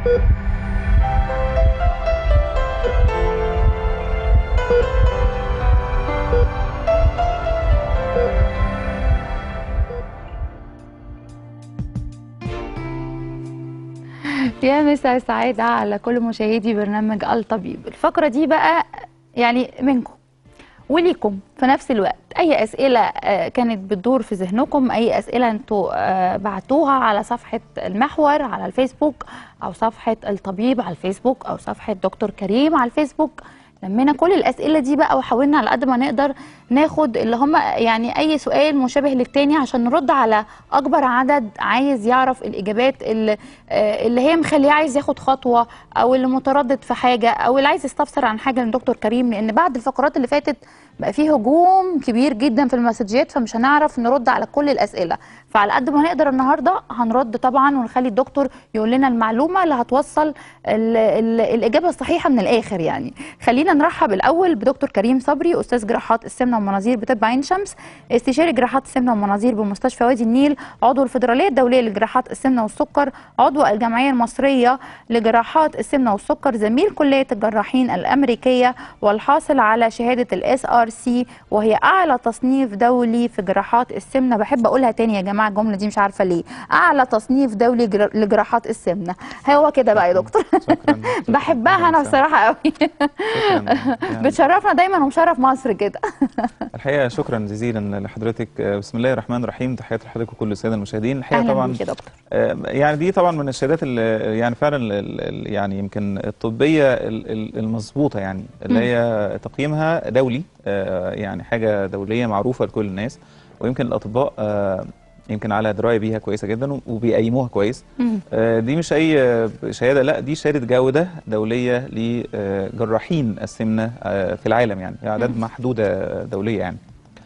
يا مساء سعادة على كل مشاهدي برنامج الطبيب الفقرة دي بقى يعني منكم وليكم في نفس الوقت اي اسئله آه، كانت بتدور في ذهنكم اي اسئله انتوا آه، بعتوها على صفحه المحور على الفيسبوك او صفحه الطبيب على الفيسبوك او صفحه دكتور كريم على الفيسبوك لمينا كل الاسئله دي بقى وحاولنا على قد ما نقدر ناخد اللي هم يعني اي سؤال مشابه للتاني عشان نرد على اكبر عدد عايز يعرف الاجابات اللي, آه، اللي هي مخليه عايز ياخد خطوه او اللي متردد في حاجه او اللي عايز يستفسر عن حاجه من دكتور كريم لان بعد الفقرات اللي فاتت بقى فيه هجوم كبير جدا في المسجات فمش هنعرف نرد على كل الاسئله فعلى قد ما نقدر النهارده هنرد طبعا ونخلي الدكتور يقول لنا المعلومه اللي هتوصل ال ال الاجابه الصحيحه من الاخر يعني خلينا نرحب الاول بدكتور كريم صبري استاذ جراحات السمنه والمناظير بطب عين شمس استشاري جراحات السمنه والمناظير بمستشفى وادي النيل عضو الفدراليه الدوليه لجراحات السمنه والسكر عضو الجمعيه المصريه لجراحات السمنه والسكر زميل كليه الجراحين الامريكيه والحاصل على شهاده الاس ار سي وهي اعلى تصنيف دولي في جراحات السمنه بحب اقولها تاني يا جماعه الجمله دي مش عارفه ليه اعلى تصنيف دولي جرا- لجراحات السمنه هو كده بقى يا دكتور شكرا بحبها انا بصراحه قوي شكرا يعني بتشرفنا دايما ومشرف مصر كده الحقيقه شكرا جزيلا لحضرتك آه، بسم الله الرحمن الرحيم تحياتي لحضرتك وكل الساده المشاهدين الحقيقه اهلا طبعا بيك يا دكتور آه، يعني دي طبعا من الشهادات اللي يعني فعلا ال- ال- يعني يمكن الطبيه ال- ال- المظبوطه يعني اللي هي تقييمها دولي آه، يعني حاجه دوليه معروفه لكل الناس ويمكن الاطباء آه، يمكن على درايه بيها كويسه جدا وبيقيموها كويس مم. آه، دي مش اي آه، شهاده لا دي شهاده جوده دوليه لجراحين السمنه آه، في العالم يعني اعداد محدوده دوليه يعني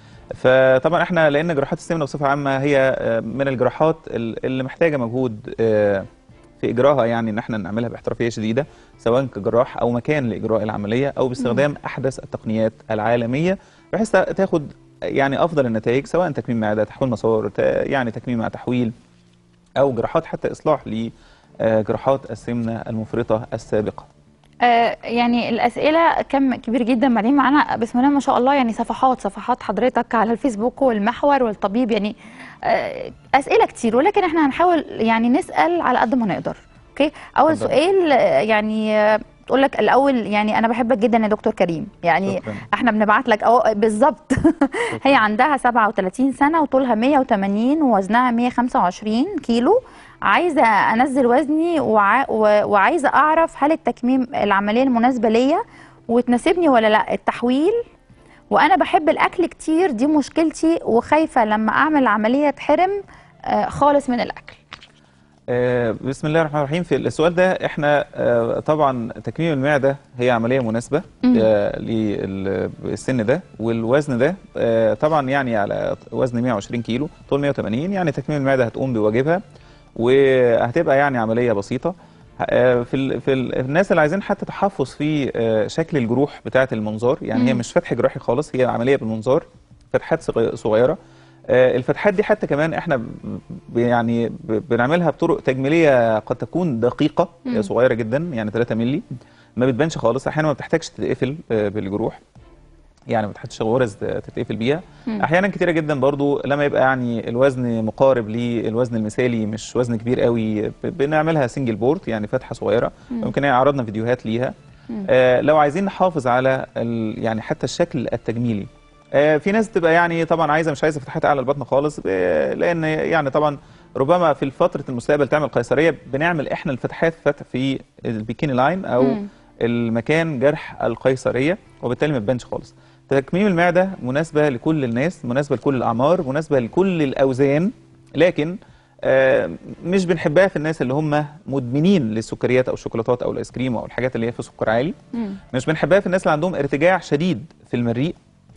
فطبعا احنا لان جراحات السمنه بصفه عامه هي آه، من الجراحات ال- اللي محتاجه مجهود آه، في اجراءها يعني ان احنا نعملها باحترافيه شديده سواء كجراح او مكان لاجراء العمليه او باستخدام احدث التقنيات العالميه بحيث تا- تاخد يعني افضل النتائج سواء تكميم معده تحويل مسار ت- يعني تكميم مع تحويل او جراحات حتى اصلاح لجراحات السمنه المفرطه السابقه آه، يعني الاسئله كم كبير جدا بعدين معانا بسم الله ما شاء الله يعني صفحات صفحات حضرتك على الفيسبوك والمحور والطبيب يعني آه، اسئله كتير ولكن احنا هنحاول يعني نسال على قد ما نقدر اوكي اول اتفضل. سؤال آه، يعني آه، تقول لك الاول يعني انا بحبك جدا يا دكتور كريم يعني شكراً. احنا بنبعت لك أو بالظبط هي عندها 37 سنه وطولها 180 ووزنها 125 كيلو عايزه انزل وزني وع... و- وعايزه اعرف هل التكميم العمليه المناسبه ليا وتناسبني ولا لا التحويل وانا بحب الاكل كتير دي مشكلتي وخايفه لما اعمل عمليه اتحرم آه، خالص من الاكل آه، بسم الله الرحمن الرحيم في السؤال ده احنا آه، طبعا تكميم المعده هي عمليه مناسبه مم. آه، للسن ده والوزن ده آه، طبعا يعني على وزن 120 كيلو طول 180 يعني تكميم المعده هتقوم بواجبها وهتبقى يعني عمليه بسيطه آه، في ال في ال الناس اللي عايزين حتى تحفظ في آه، شكل الجروح بتاعه المنظار يعني هي مم. مش فتح جراحي خالص هي عمليه بالمنظار فتحات صغي- صغيره آه، الفتحات دي حتى كمان احنا ب- ب- يعني ب- بنعملها بطرق تجميليه قد تكون دقيقه مم. آه، صغيره جدا يعني 3 مللي ما بتبانش خالص احيانا ما بتحتاجش تتقفل آه، بالجروح يعني ما بتحتاجش غرز تتقفل بيها مم. احيانا كتيره جدا برضو لما يبقى يعني الوزن مقارب للوزن المثالي مش وزن كبير قوي ب- بنعملها سنجل بورت يعني فتحه صغيره مم. ممكن عرضنا فيديوهات ليها مم. آه لو عايزين نحافظ على ال- يعني حتى الشكل التجميلي آه في ناس تبقى يعني طبعا عايزه مش عايزه فتحات اعلى البطن خالص آه لان يعني طبعا ربما في فتره المستقبل تعمل قيصريه بنعمل احنا الفتحات فتح في البيكيني لاين او مم. المكان جرح القيصريه وبالتالي ما تبانش خالص تكميم المعده مناسبه لكل الناس مناسبه لكل الاعمار مناسبه لكل الاوزان لكن آه، مش بنحبها في الناس اللي هم مدمنين للسكريات او الشوكولاتات او الايس كريم او الحاجات اللي هي في سكر عالي مم. مش بنحبها في الناس اللي عندهم ارتجاع شديد في المريء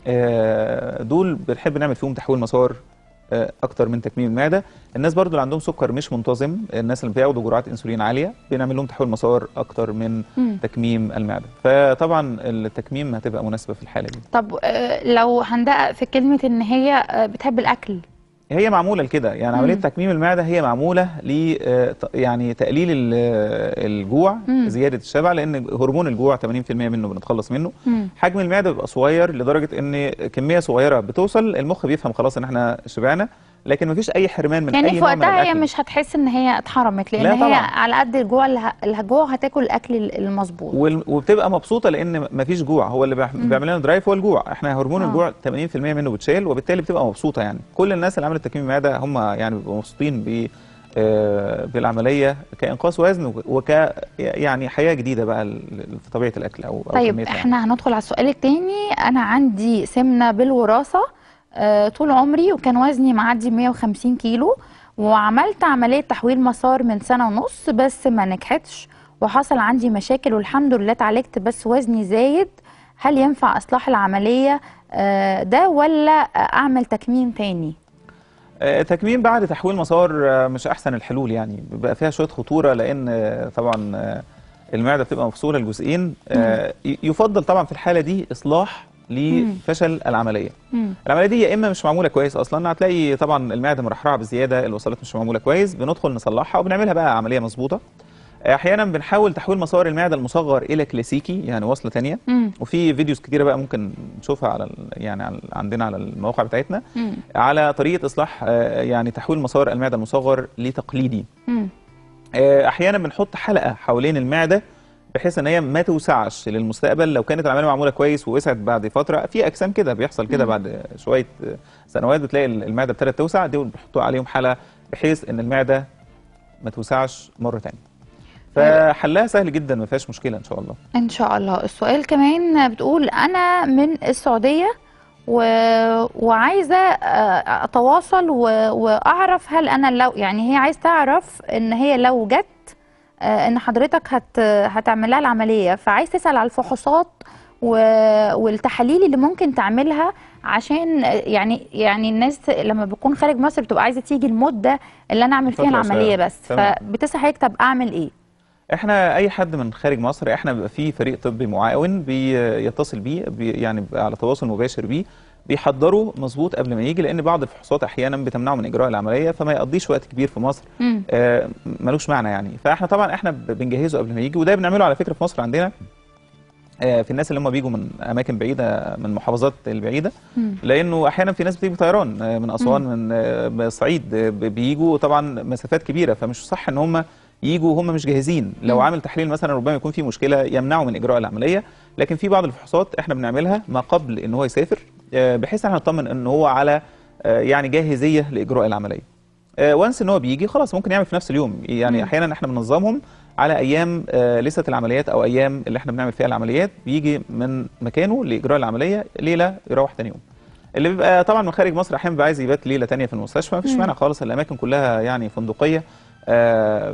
آه، دول بنحب نعمل فيهم تحويل مسار آه، اكتر من تكميم المعده الناس برضو اللي عندهم سكر مش منتظم الناس اللي بياخدوا جرعات انسولين عاليه بنعمل لهم تحويل مسار اكتر من مم. تكميم المعده فطبعا التكميم هتبقى مناسبه في الحاله دي طب آه، لو هندقق في كلمه ان هي آه، بتحب الاكل هي معموله لكده يعني عمليه مم. تكميم المعده هي معموله ل آه، ت- يعني تقليل ال- آه، الجوع مم. زياده الشبع لان هرمون الجوع 80% منه بنتخلص منه مم. حجم المعده بيبقى صغير لدرجه ان كميه صغيره بتوصل المخ بيفهم خلاص ان احنا شبعنا لكن مفيش اي حرمان من يعني اي في نوع من وقتها هي الاكل مش هتحس ان هي اتحرمت لان لا هي طبعاً. على قد الجوع اللي ه- اللي هتجوع هتاكل الاكل المظبوط وال- وبتبقى مبسوطه لان مفيش جوع هو اللي بيع- بيعمل لنا درايف هو الجوع احنا هرمون آه. الجوع 80% منه بتشال وبالتالي بتبقى مبسوطه يعني كل الناس اللي عملت تكميم معده هم يعني بيبقوا مبسوطين ب آه، بالعمليه كانقاص وزن وك- وك يعني حياه جديده بقى ل- في طبيعه الاكل او أو طيب كميتها يعني. احنا هندخل على السؤال التاني انا عندي سمنه بالوراثه آه، طول عمري وكان وزني معدي 150 كيلو وعملت عمليه تحويل مسار من سنه ونص بس ما نجحتش وحصل عندي مشاكل والحمد لله اتعالجت بس وزني زايد هل ينفع اصلاح العمليه آه، ده ولا اعمل تكميم تاني آه، تكميم بعد تحويل مسار آه، مش احسن الحلول يعني بيبقى فيها شويه خطوره لان آه، طبعا آه، المعده بتبقى مفصوله لجزئين آه، ي- يفضل طبعا في الحاله دي اصلاح لفشل العمليه مم. العمليه دي يا اما مش معموله كويس اصلا هتلاقي طبعا المعده مرحرحه بزياده الوصلات مش معموله كويس بندخل نصلحها وبنعملها بقى عمليه مظبوطه احيانا بنحاول تحويل مسار المعده المصغر الى كلاسيكي يعني وصله ثانيه مم. وفي فيديوز كتيره بقى ممكن نشوفها على ال- يعني على عندنا على المواقع بتاعتنا مم. على طريقه اصلاح آه، يعني تحويل مسار المعده المصغر لتقليدي مم. آه، احيانا بنحط حلقه حوالين المعده بحيث ان هي ما توسعش للمستقبل لو كانت العمليه معموله كويس ووسعت بعد فتره في اجسام كده بيحصل كده مم. بعد شويه آه، سنوات بتلاقي المعده ابتدت توسع دول بيحطوا عليهم حلقه بحيث ان المعده ما توسعش مره ثانيه فحلها سهل جدا ما فيهاش مشكله ان شاء الله ان شاء الله السؤال كمان بتقول انا من السعوديه و... وعايزه آه، اتواصل و... واعرف هل انا لو يعني هي عايز تعرف ان هي لو جت آه، ان حضرتك هت... هتعمل لها العمليه فعايز تسال على الفحوصات و... والتحاليل اللي ممكن تعملها عشان آه، يعني يعني الناس لما بتكون خارج مصر بتبقى عايزه تيجي المده اللي انا اعمل فيها فترة العمليه قصيرة. بس تمام. فبتسال حضرتك طب اعمل ايه احنا اي حد من خارج مصر احنا بيبقى في فريق طبي معاون بيتصل بيه بي يعني بيبقى على تواصل مباشر بيه بيحضروا مظبوط قبل ما يجي لان بعض الفحوصات احيانا بتمنعه من اجراء العمليه فما يقضيش وقت كبير في مصر مم. آه، ملوش معنى يعني فاحنا طبعا احنا ب- بنجهزه قبل ما يجي وده بنعمله على فكره في مصر عندنا آه، في الناس اللي هم بيجوا من اماكن بعيده من المحافظات البعيده مم. لانه احيانا في ناس بتيجي بطيران آه، من اسوان من آه، من الصعيد آه، ب- بيجوا طبعا مسافات كبيره فمش صح ان هم يجوا وهم مش جاهزين لو مم. عامل تحليل مثلا ربما يكون في مشكله يمنعه من اجراء العمليه لكن في بعض الفحوصات احنا بنعملها ما قبل ان هو يسافر آه، بحيث ان احنا نطمن ان هو على آه، يعني جاهزيه لاجراء العمليه وانس ان هو بيجي خلاص ممكن يعمل في نفس اليوم يعني مم. احيانا احنا بننظمهم على ايام آه، لسه العمليات او ايام اللي احنا بنعمل فيها العمليات بيجي من مكانه لاجراء العمليه ليله يروح تاني يوم اللي بيبقى طبعا من خارج مصر احيانا بيبقى عايز يبات ليله تانية في المستشفى مفيش مم. مانع خالص الاماكن كلها يعني فندقيه آه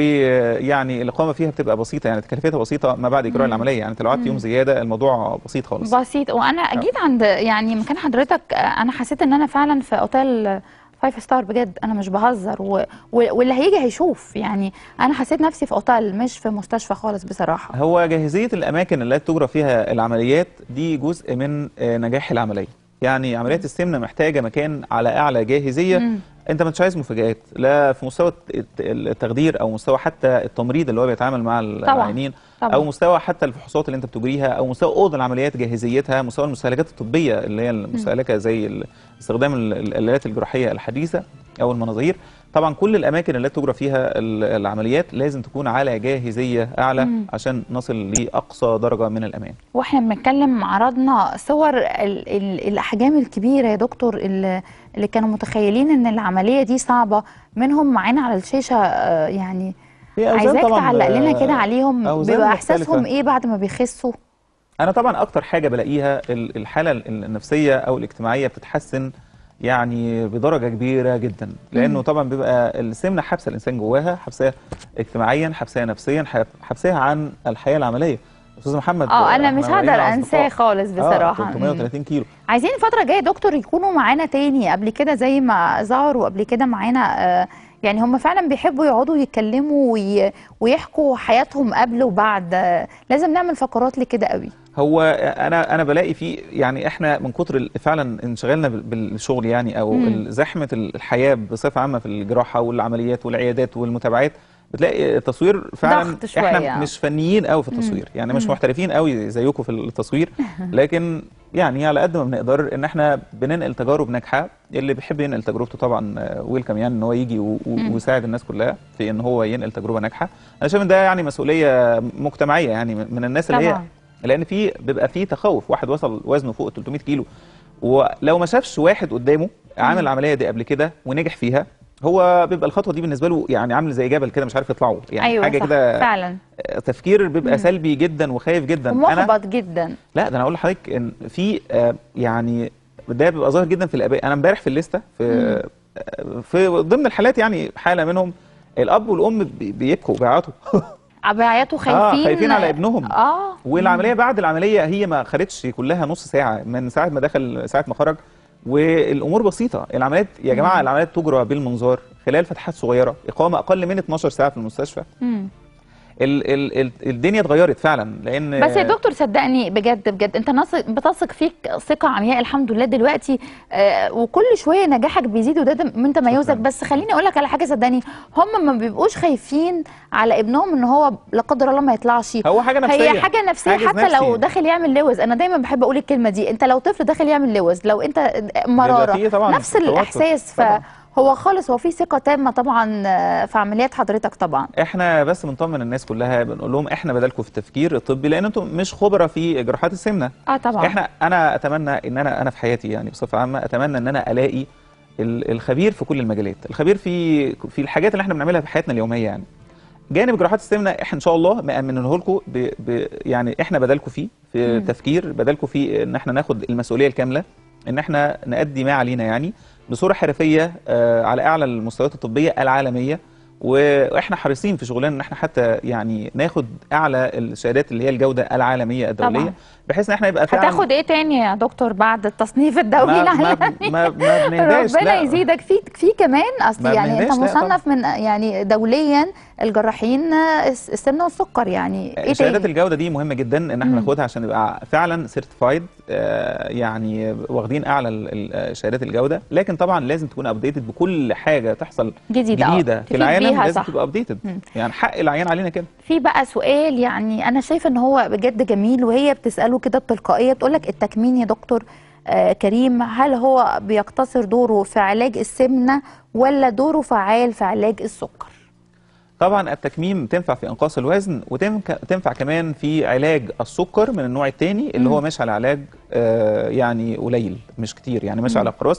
ويعني الاقامه فيها بتبقى بسيطه يعني تكلفتها بسيطه ما بعد اجراء مم. العمليه يعني انت لو قعدت مم. يوم زياده الموضوع بسيط خالص بسيط وانا جيت عند يعني مكان حضرتك آه، انا حسيت ان انا فعلا في اوتيل فايف ستار بجد انا مش بهزر و... و... واللي هيجي هيشوف يعني انا حسيت نفسي في اوتيل مش في مستشفى خالص بصراحه هو جاهزية الأماكن التي تجرى فيها العمليات دي جزء من آه، نجاح العملية يعني عمليات السمنة محتاجة مكان على أعلى جاهزية مم. أنت مش عايز مفاجآت لا في مستوى الت- التخدير أو مستوى حتى التمريض اللي هو بيتعامل مع العيانين طبعا أو مستوى حتى الفحوصات اللي أنت بتجريها أو مستوى أوض العمليات جاهزيتها مستوى المستهلكات الطبية اللي هي المستهلكة زي ال- استخدام ال- ال- الآلات الجراحية الحديثة أو المناظير طبعا كل الأماكن التي تجرى فيها ال- العمليات لازم تكون على جاهزية أعلى مم. عشان نصل لأقصى درجة من الأمان واحنا بنتكلم عرضنا صور ال... ال... الاحجام الكبيره يا دكتور اللي, اللي كانوا متخيلين ان العمليه دي صعبه منهم معانا على الشاشه آه، يعني في أوزان عايزاك طبعاً، تعلق لنا كده آه، عليهم أوزان بيبقى مختلفة. احساسهم ايه بعد ما بيخسوا أنا طبعا أكتر حاجة بلاقيها ال- الحالة ال- النفسية أو الاجتماعية بتتحسن يعني بدرجة كبيرة جدا لأنه مم. طبعا بيبقى السمنة حبسة الإنسان جواها حبساه اجتماعيا حبساه نفسيا حب- حبساه عن الحياة العملية أستاذ محمد اه انا إحنا مش بقينا هقدر أصدقاء. انساه خالص بصراحه آه مم. 330 كيلو عايزين الفترة الجاية دكتور يكونوا معانا تاني قبل كده زي ما ظهروا قبل كده معانا آه، يعني هم فعلا بيحبوا يقعدوا يتكلموا وي- ويحكوا حياتهم قبل وبعد آه، لازم نعمل فقرات لكده قوي هو انا انا بلاقي في يعني احنا من كتر ال- فعلا انشغالنا بال- بالشغل يعني او مم. ال- زحمه الحياه بصفه عامه في الجراحه والعمليات والعيادات والمتابعات بتلاقي التصوير فعلا ضغط شوية. احنا مش فنيين قوي في التصوير يعني مش مم. محترفين قوي زيكم في التصوير لكن يعني على قد ما بنقدر ان احنا بننقل تجارب ناجحه اللي بيحب ينقل تجربته طبعا ويلكم يعني ان هو يجي و- و- مم. ويساعد الناس كلها في ان هو ينقل تجربه ناجحه انا شايف ان ده يعني مسؤوليه مجتمعيه يعني من من الناس اللي هي طبعا لان في بيبقى في تخوف واحد وصل وزنه فوق 300 كيلو ولو ما شافش واحد قدامه عامل العمليه دي قبل كده ونجح فيها هو بيبقى الخطوه دي بالنسبه له يعني عامل زي جبل كده مش عارف يطلعه يعني ايوه حاجه صح كده فعلا تفكير بيبقى مم. سلبي جدا وخايف جدا انا ومحبط جدا لا ده انا اقول لحضرتك ان في آه، يعني ده بيبقى ظاهر جدا في الاباء انا امبارح في الليسته في آه، في ضمن الحالات يعني حاله منهم الاب والام بي- بيبكوا بيعيطوا بيعيطوا خايفين اه خايفين على ابنهم اه والعمليه بعد العمليه هي ما خدتش كلها نص ساعه من ساعه ما دخل ساعه ما خرج والامور بسيطه العمليات يا جماعه مم. العمليات تجرى بالمنظار خلال فتحات صغيره اقامه اقل من 12 ساعه في المستشفى مم. ال ال ال الدنيا اتغيرت فعلا لان بس يا دكتور صدقني بجد بجد انت نثق بتثق فيك ثقه عمياء الحمد لله دلوقتي آه وكل شويه نجاحك بيزيد وده ده من تميزك شكراً. بس خليني اقول لك على حاجه صدقني هم ما بيبقوش خايفين على ابنهم ان هو لا قدر الله ما يطلعش هو حاجه نفسيه هي حاجه نفسيه حاجز حتى لو نفسي. داخل يعمل لوز انا دايما بحب اقول الكلمه دي انت لو طفل داخل يعمل لوز لو انت مراره فيه طبعاً نفس توتر. الاحساس طبعاً. فهو خالص هو في ثقه تامه طبعا آه، في عمليات حضرتك طبعا احنا بس بنطمن الناس كلها بنقول لهم احنا بدالكم في التفكير الطبي لان انتم مش خبره في جراحات السمنه اه طبعا احنا انا اتمنى ان انا انا في حياتي يعني بصفه عامه اتمنى ان انا الاقي ال- الخبير في كل المجالات الخبير في في الحاجات اللي احنا بنعملها في حياتنا اليوميه يعني جانب جراحات السمنه احنا ان شاء الله مأمنه لكم ب... ب... يعني احنا بدالكم فيه في مم. تفكير بدالكم فيه ان احنا ناخد المسؤوليه الكامله ان احنا نأدي ما علينا يعني بصوره حرفيه آه على اعلى المستويات الطبيه العالميه واحنا حريصين في شغلنا ان احنا حتى يعني ناخد اعلى الشهادات اللي هي الجوده العالميه الدوليه طبعا. بحيث ان احنا يبقى فعلا هتاخد ايه تاني يا دكتور بعد التصنيف الدولي ما ما العالمي ما, ما بنهداش ربنا لا. يزيدك في في كمان اصل ما يعني انت بنهداش، لا مصنف من يعني دوليا الجراحين الس- السمنه والسكر يعني ايه شهادات تاني؟ الجوده دي مهمه جدا ان احنا مم. ناخدها عشان نبقى فعلا سيرتيفايد يعني واخدين اعلى ال- ال- شهادات الجوده لكن طبعا لازم تكون ابديتد بكل حاجه تحصل جديده آه، جديده في تفيد العالم بيها لازم صح. تبقى ابديتد مم. يعني حق العيان علينا كده في بقى سؤال يعني انا شايفه ان هو بجد جميل وهي بتساله كده بتلقائيه بتقول لك التكمين يا دكتور آه كريم هل هو بيقتصر دوره في علاج السمنه ولا دوره فعال في علاج السكر؟ طبعا التكميم تنفع في انقاص الوزن وتنفع كمان في علاج السكر من النوع الثاني اللي هو مم. ماشي على علاج آه، يعني قليل مش كتير يعني ماشي مم. على اقراص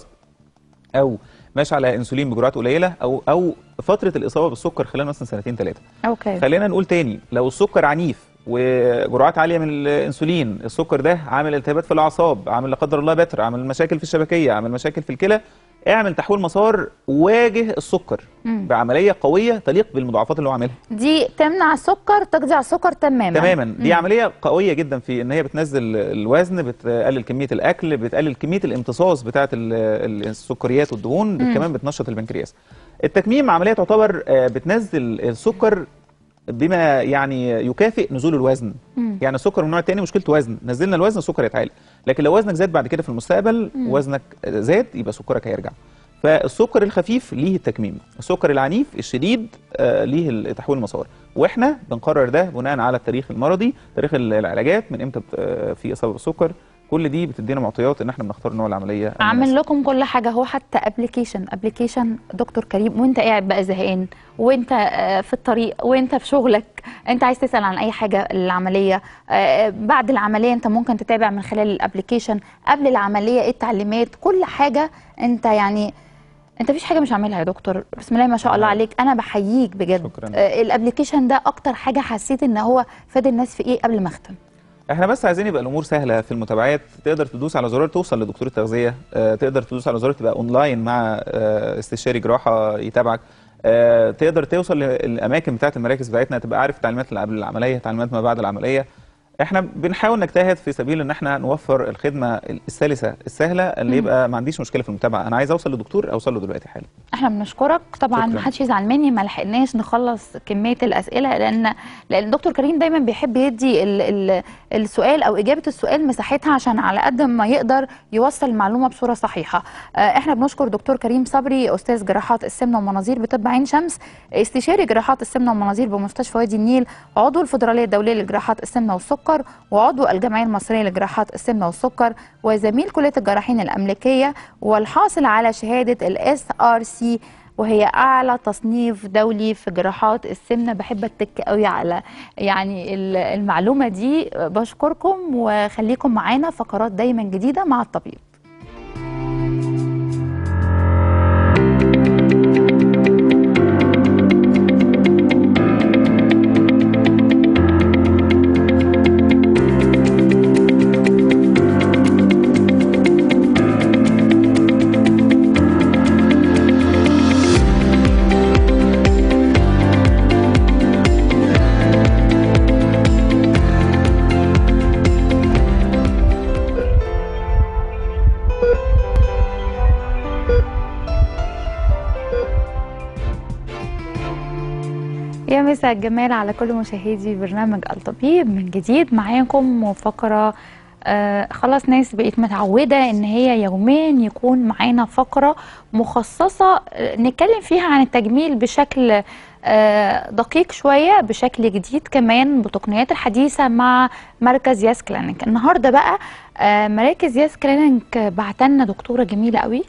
او ماشي على انسولين بجرعات قليله او او فتره الاصابه بالسكر خلال مثلا سنتين ثلاثه اوكي خلينا نقول تاني لو السكر عنيف وجرعات عاليه من الانسولين السكر ده عامل التهابات في الاعصاب عامل لا قدر الله بتر عامل مشاكل في الشبكيه عامل مشاكل في الكلى اعمل تحويل مسار واجه السكر مم. بعمليه قويه تليق بالمضاعفات اللي هو عاملها دي تمنع السكر تقضي على السكر تماما تماما دي مم. عمليه قويه جدا في ان هي بتنزل الوزن بتقلل كميه الاكل بتقلل كميه الامتصاص بتاعه ال- ال- السكريات والدهون مم. كمان بتنشط البنكرياس التكميم عمليه تعتبر آه، بتنزل السكر بما يعني يكافئ نزول الوزن مم. يعني السكر من النوع الثاني مشكلته وزن نزلنا الوزن السكر يتعالج لكن لو وزنك زاد بعد كده في المستقبل مم. وزنك زاد يبقى سكرك هيرجع فالسكر الخفيف ليه التكميم السكر العنيف الشديد آه، ليه تحويل المسار واحنا بنقرر ده بناء على التاريخ المرضي تاريخ ال- العلاجات من امتى بت- آه، في اصابه بالسكر كل دي بتدينا معطيات ان احنا بنختار نوع العمليه اعمل المناسب. لكم كل حاجه هو حتى ابلكيشن ابلكيشن دكتور كريم وانت قاعد بقى زهقان وانت آه، في الطريق وانت في شغلك انت عايز تسال عن اي حاجه العمليه آه، بعد العمليه انت ممكن تتابع من خلال الابلكيشن قبل العمليه ايه التعليمات كل حاجه انت يعني انت مفيش حاجه مش عاملها يا دكتور بسم الله ما شاء الله عليك انا بحييك بجد شكراً. آه، الابلكيشن ده اكتر حاجه حسيت ان هو فاد الناس في ايه قبل ما اختم احنا بس عايزين يبقى الامور سهله في المتابعات تقدر تدوس على زرار توصل لدكتور التغذيه آه، تقدر تدوس على زرار تبقى اونلاين مع آه، استشاري جراحه يتابعك آه، تقدر توصل للاماكن بتاعه المراكز بتاعتنا تبقى عارف التعليمات اللي قبل العمليه تعليمات ما بعد العمليه احنا بنحاول نجتهد في سبيل ان احنا نوفر الخدمه السلسه السهله اللي مم. يبقى ما عنديش مشكله في المتابعه انا عايز اوصل لدكتور اوصل له دلوقتي حالا احنا بنشكرك طبعا شكراً. ما حدش يزعل مني ما لحقناش نخلص كميه الاسئله لان لان دكتور كريم دايما بيحب يدي ال ال السؤال او اجابه السؤال مساحتها عشان على قد ما يقدر يوصل المعلومه بصوره صحيحه آه، احنا بنشكر دكتور كريم صبري استاذ جراحات السمنه والمناظير بطب عين شمس استشاري جراحات السمنه والمناظير بمستشفى وادي النيل عضو الفدراليه الدوليه لجراحات السمنه والسكر وعضو الجمعيه المصريه لجراحات السمنه والسكر وزميل كليه الجراحين الامريكيه والحاصل على شهاده الاس ار سي وهي اعلى تصنيف دولي في جراحات السمنه بحب اتك قوي على يعني ال- المعلومه دي بشكركم وخليكم معانا فقرات دايما جديده مع الطبيب يا مساء الجمال على كل مشاهدي برنامج الطبيب من جديد معاكم وفقرة آه خلاص ناس بقت متعودة ان هي يوميا يكون معانا فقرة مخصصة آه، نتكلم فيها عن التجميل بشكل آه دقيق شوية بشكل جديد كمان بتقنيات الحديثة مع مركز ياس كلينيك النهاردة بقى آه مراكز ياس كلينيك بعتلنا دكتورة جميلة قوي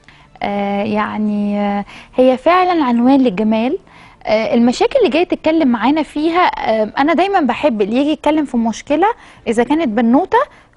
آه يعني آه هي فعلا عنوان للجمال آه، المشاكل اللي جايه تتكلم معانا فيها آه، انا دايما بحب اللي يجي يتكلم في مشكله اذا كانت بنوته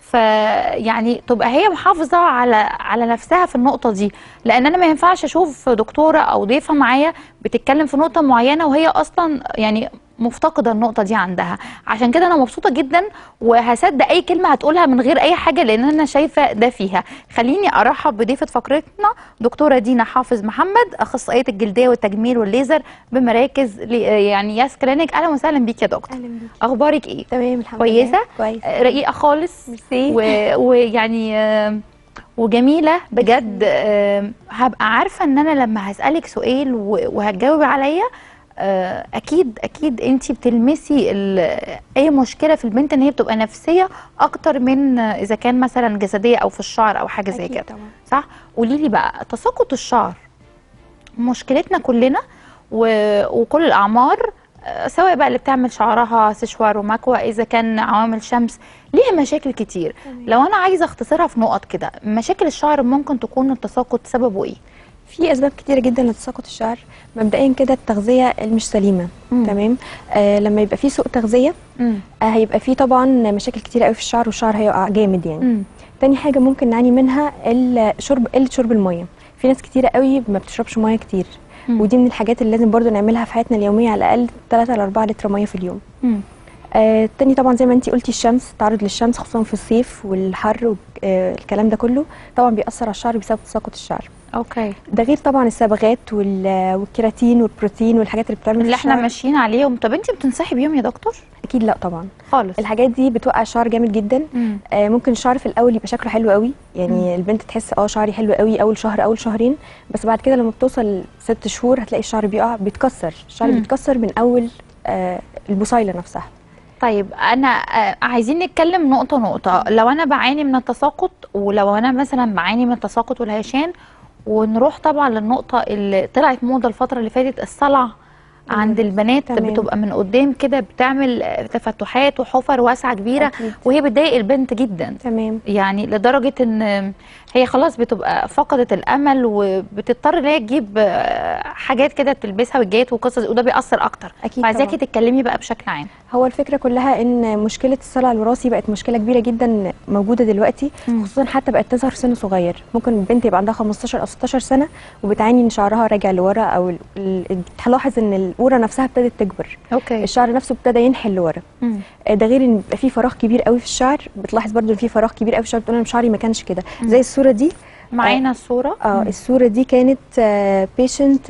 فيعني تبقى هي محافظه على على نفسها في النقطه دي لان انا ما ينفعش اشوف دكتوره او ضيفه معايا بتتكلم في نقطه معينه وهي اصلا يعني مفتقده النقطه دي عندها عشان كده انا مبسوطه جدا وهصدق اي كلمه هتقولها من غير اي حاجه لان انا شايفه ده فيها خليني ارحب بضيفه فقرتنا دكتوره دينا حافظ محمد اخصائيه الجلديه والتجميل والليزر بمراكز ل- يعني ياس كلينيك اهلا وسهلا بيك يا دكتور اهلا بيك اخبارك ايه تمام الحمد كويسة؟ لله كويس آه، رقيقه خالص ميرسي و- ويعني آه، وجميله بجد آه، هبقى عارفه ان انا لما هسالك سؤال و- وهتجاوبي عليا آه، اكيد اكيد انت بتلمسي ال- اي مشكله في البنت ان هي بتبقى نفسيه اكتر من آه، اذا كان مثلا جسديه او في الشعر او حاجه زي أكيد كده طبعا صح قولي لي بقى تساقط الشعر مشكلتنا كلنا و... وكل الاعمار آه، سواء بقى اللي بتعمل شعرها سشوار ومكوى اذا كان عوامل شمس ليها مشاكل كتير تمام. لو انا عايزه اختصرها في نقط كده مشاكل الشعر ممكن تكون التساقط سببه ايه في اسباب كتيره جدا لتساقط الشعر مبدئيا كده التغذيه المش سليمه مم. تمام آه لما يبقى في سوء تغذيه مم. آه هيبقى في طبعا مشاكل كتيره قوي في الشعر والشعر هيقع جامد يعني مم. تاني حاجه ممكن نعاني منها الشرب قله شرب الميه في ناس كتيره قوي ما بتشربش ميه كتير مم. ودي من الحاجات اللي لازم برضو نعملها في حياتنا اليوميه على الاقل 3 ل 4 لتر ميه في اليوم مم. آه، تاني طبعا زي ما انتي قلتي الشمس التعرض للشمس خصوصا في الصيف والحر والكلام ده كله طبعا بيأثر على الشعر بسبب تساقط الشعر اوكي ده غير طبعا الصبغات وال- والكيراتين والبروتين والحاجات اللي بتعمل في اللي احنا الشعر. ماشيين عليهم طب انت بتنصحي بيهم يا دكتور اكيد لا طبعا خالص الحاجات دي بتوقع الشعر جامد جدا مم. آه، ممكن الشعر في الاول يبقى شكله حلو قوي يعني البنت تحس اه شعري حلو قوي اول شهر اول شهرين بس بعد كده لما بتوصل ست شهور هتلاقي الشعر بيقع بيتكسر الشعر مم. بيتكسر من اول آه، البصيله نفسها طيب انا آه، عايزين نتكلم نقطه نقطه لو انا بعاني من التساقط ولو انا مثلا بعاني من التساقط والهيشان ونروح طبعا للنقطه اللي طلعت موضه الفتره اللي فاتت الصلع عند البنات تمام. بتبقى من قدام كده بتعمل آه، تفتحات وحفر واسعه كبيره أكيد. وهي بتضايق البنت جدا تمام يعني لدرجه ان هي خلاص بتبقى فقدت الامل وبتضطر ان هي تجيب آه، حاجات كده تلبسها وجات وقصص وده بيأثر اكتر اكيد فعايزاكي طبعا. تتكلمي بقى بشكل عام هو الفكره كلها ان مشكله الصلع الوراثي بقت مشكله كبيره جدا موجوده دلوقتي مم. خصوصا حتى بقت تظهر في سن صغير ممكن البنت يبقى عندها 15 او 16 سنه وبتعاني ان شعرها راجع لورا او ال- ال- تلاحظ ان القوره نفسها ابتدت تكبر اوكي الشعر نفسه ابتدى ينحل لورا مم. آه، ده غير ان بيبقى في فراغ كبير قوي في الشعر بتلاحظ برضو ان في فراغ كبير قوي في الشعر بتقول انا شعري ما كانش كده مم. زي الصوره دي معانا الصوره اه مم. الصوره دي كانت بيشنت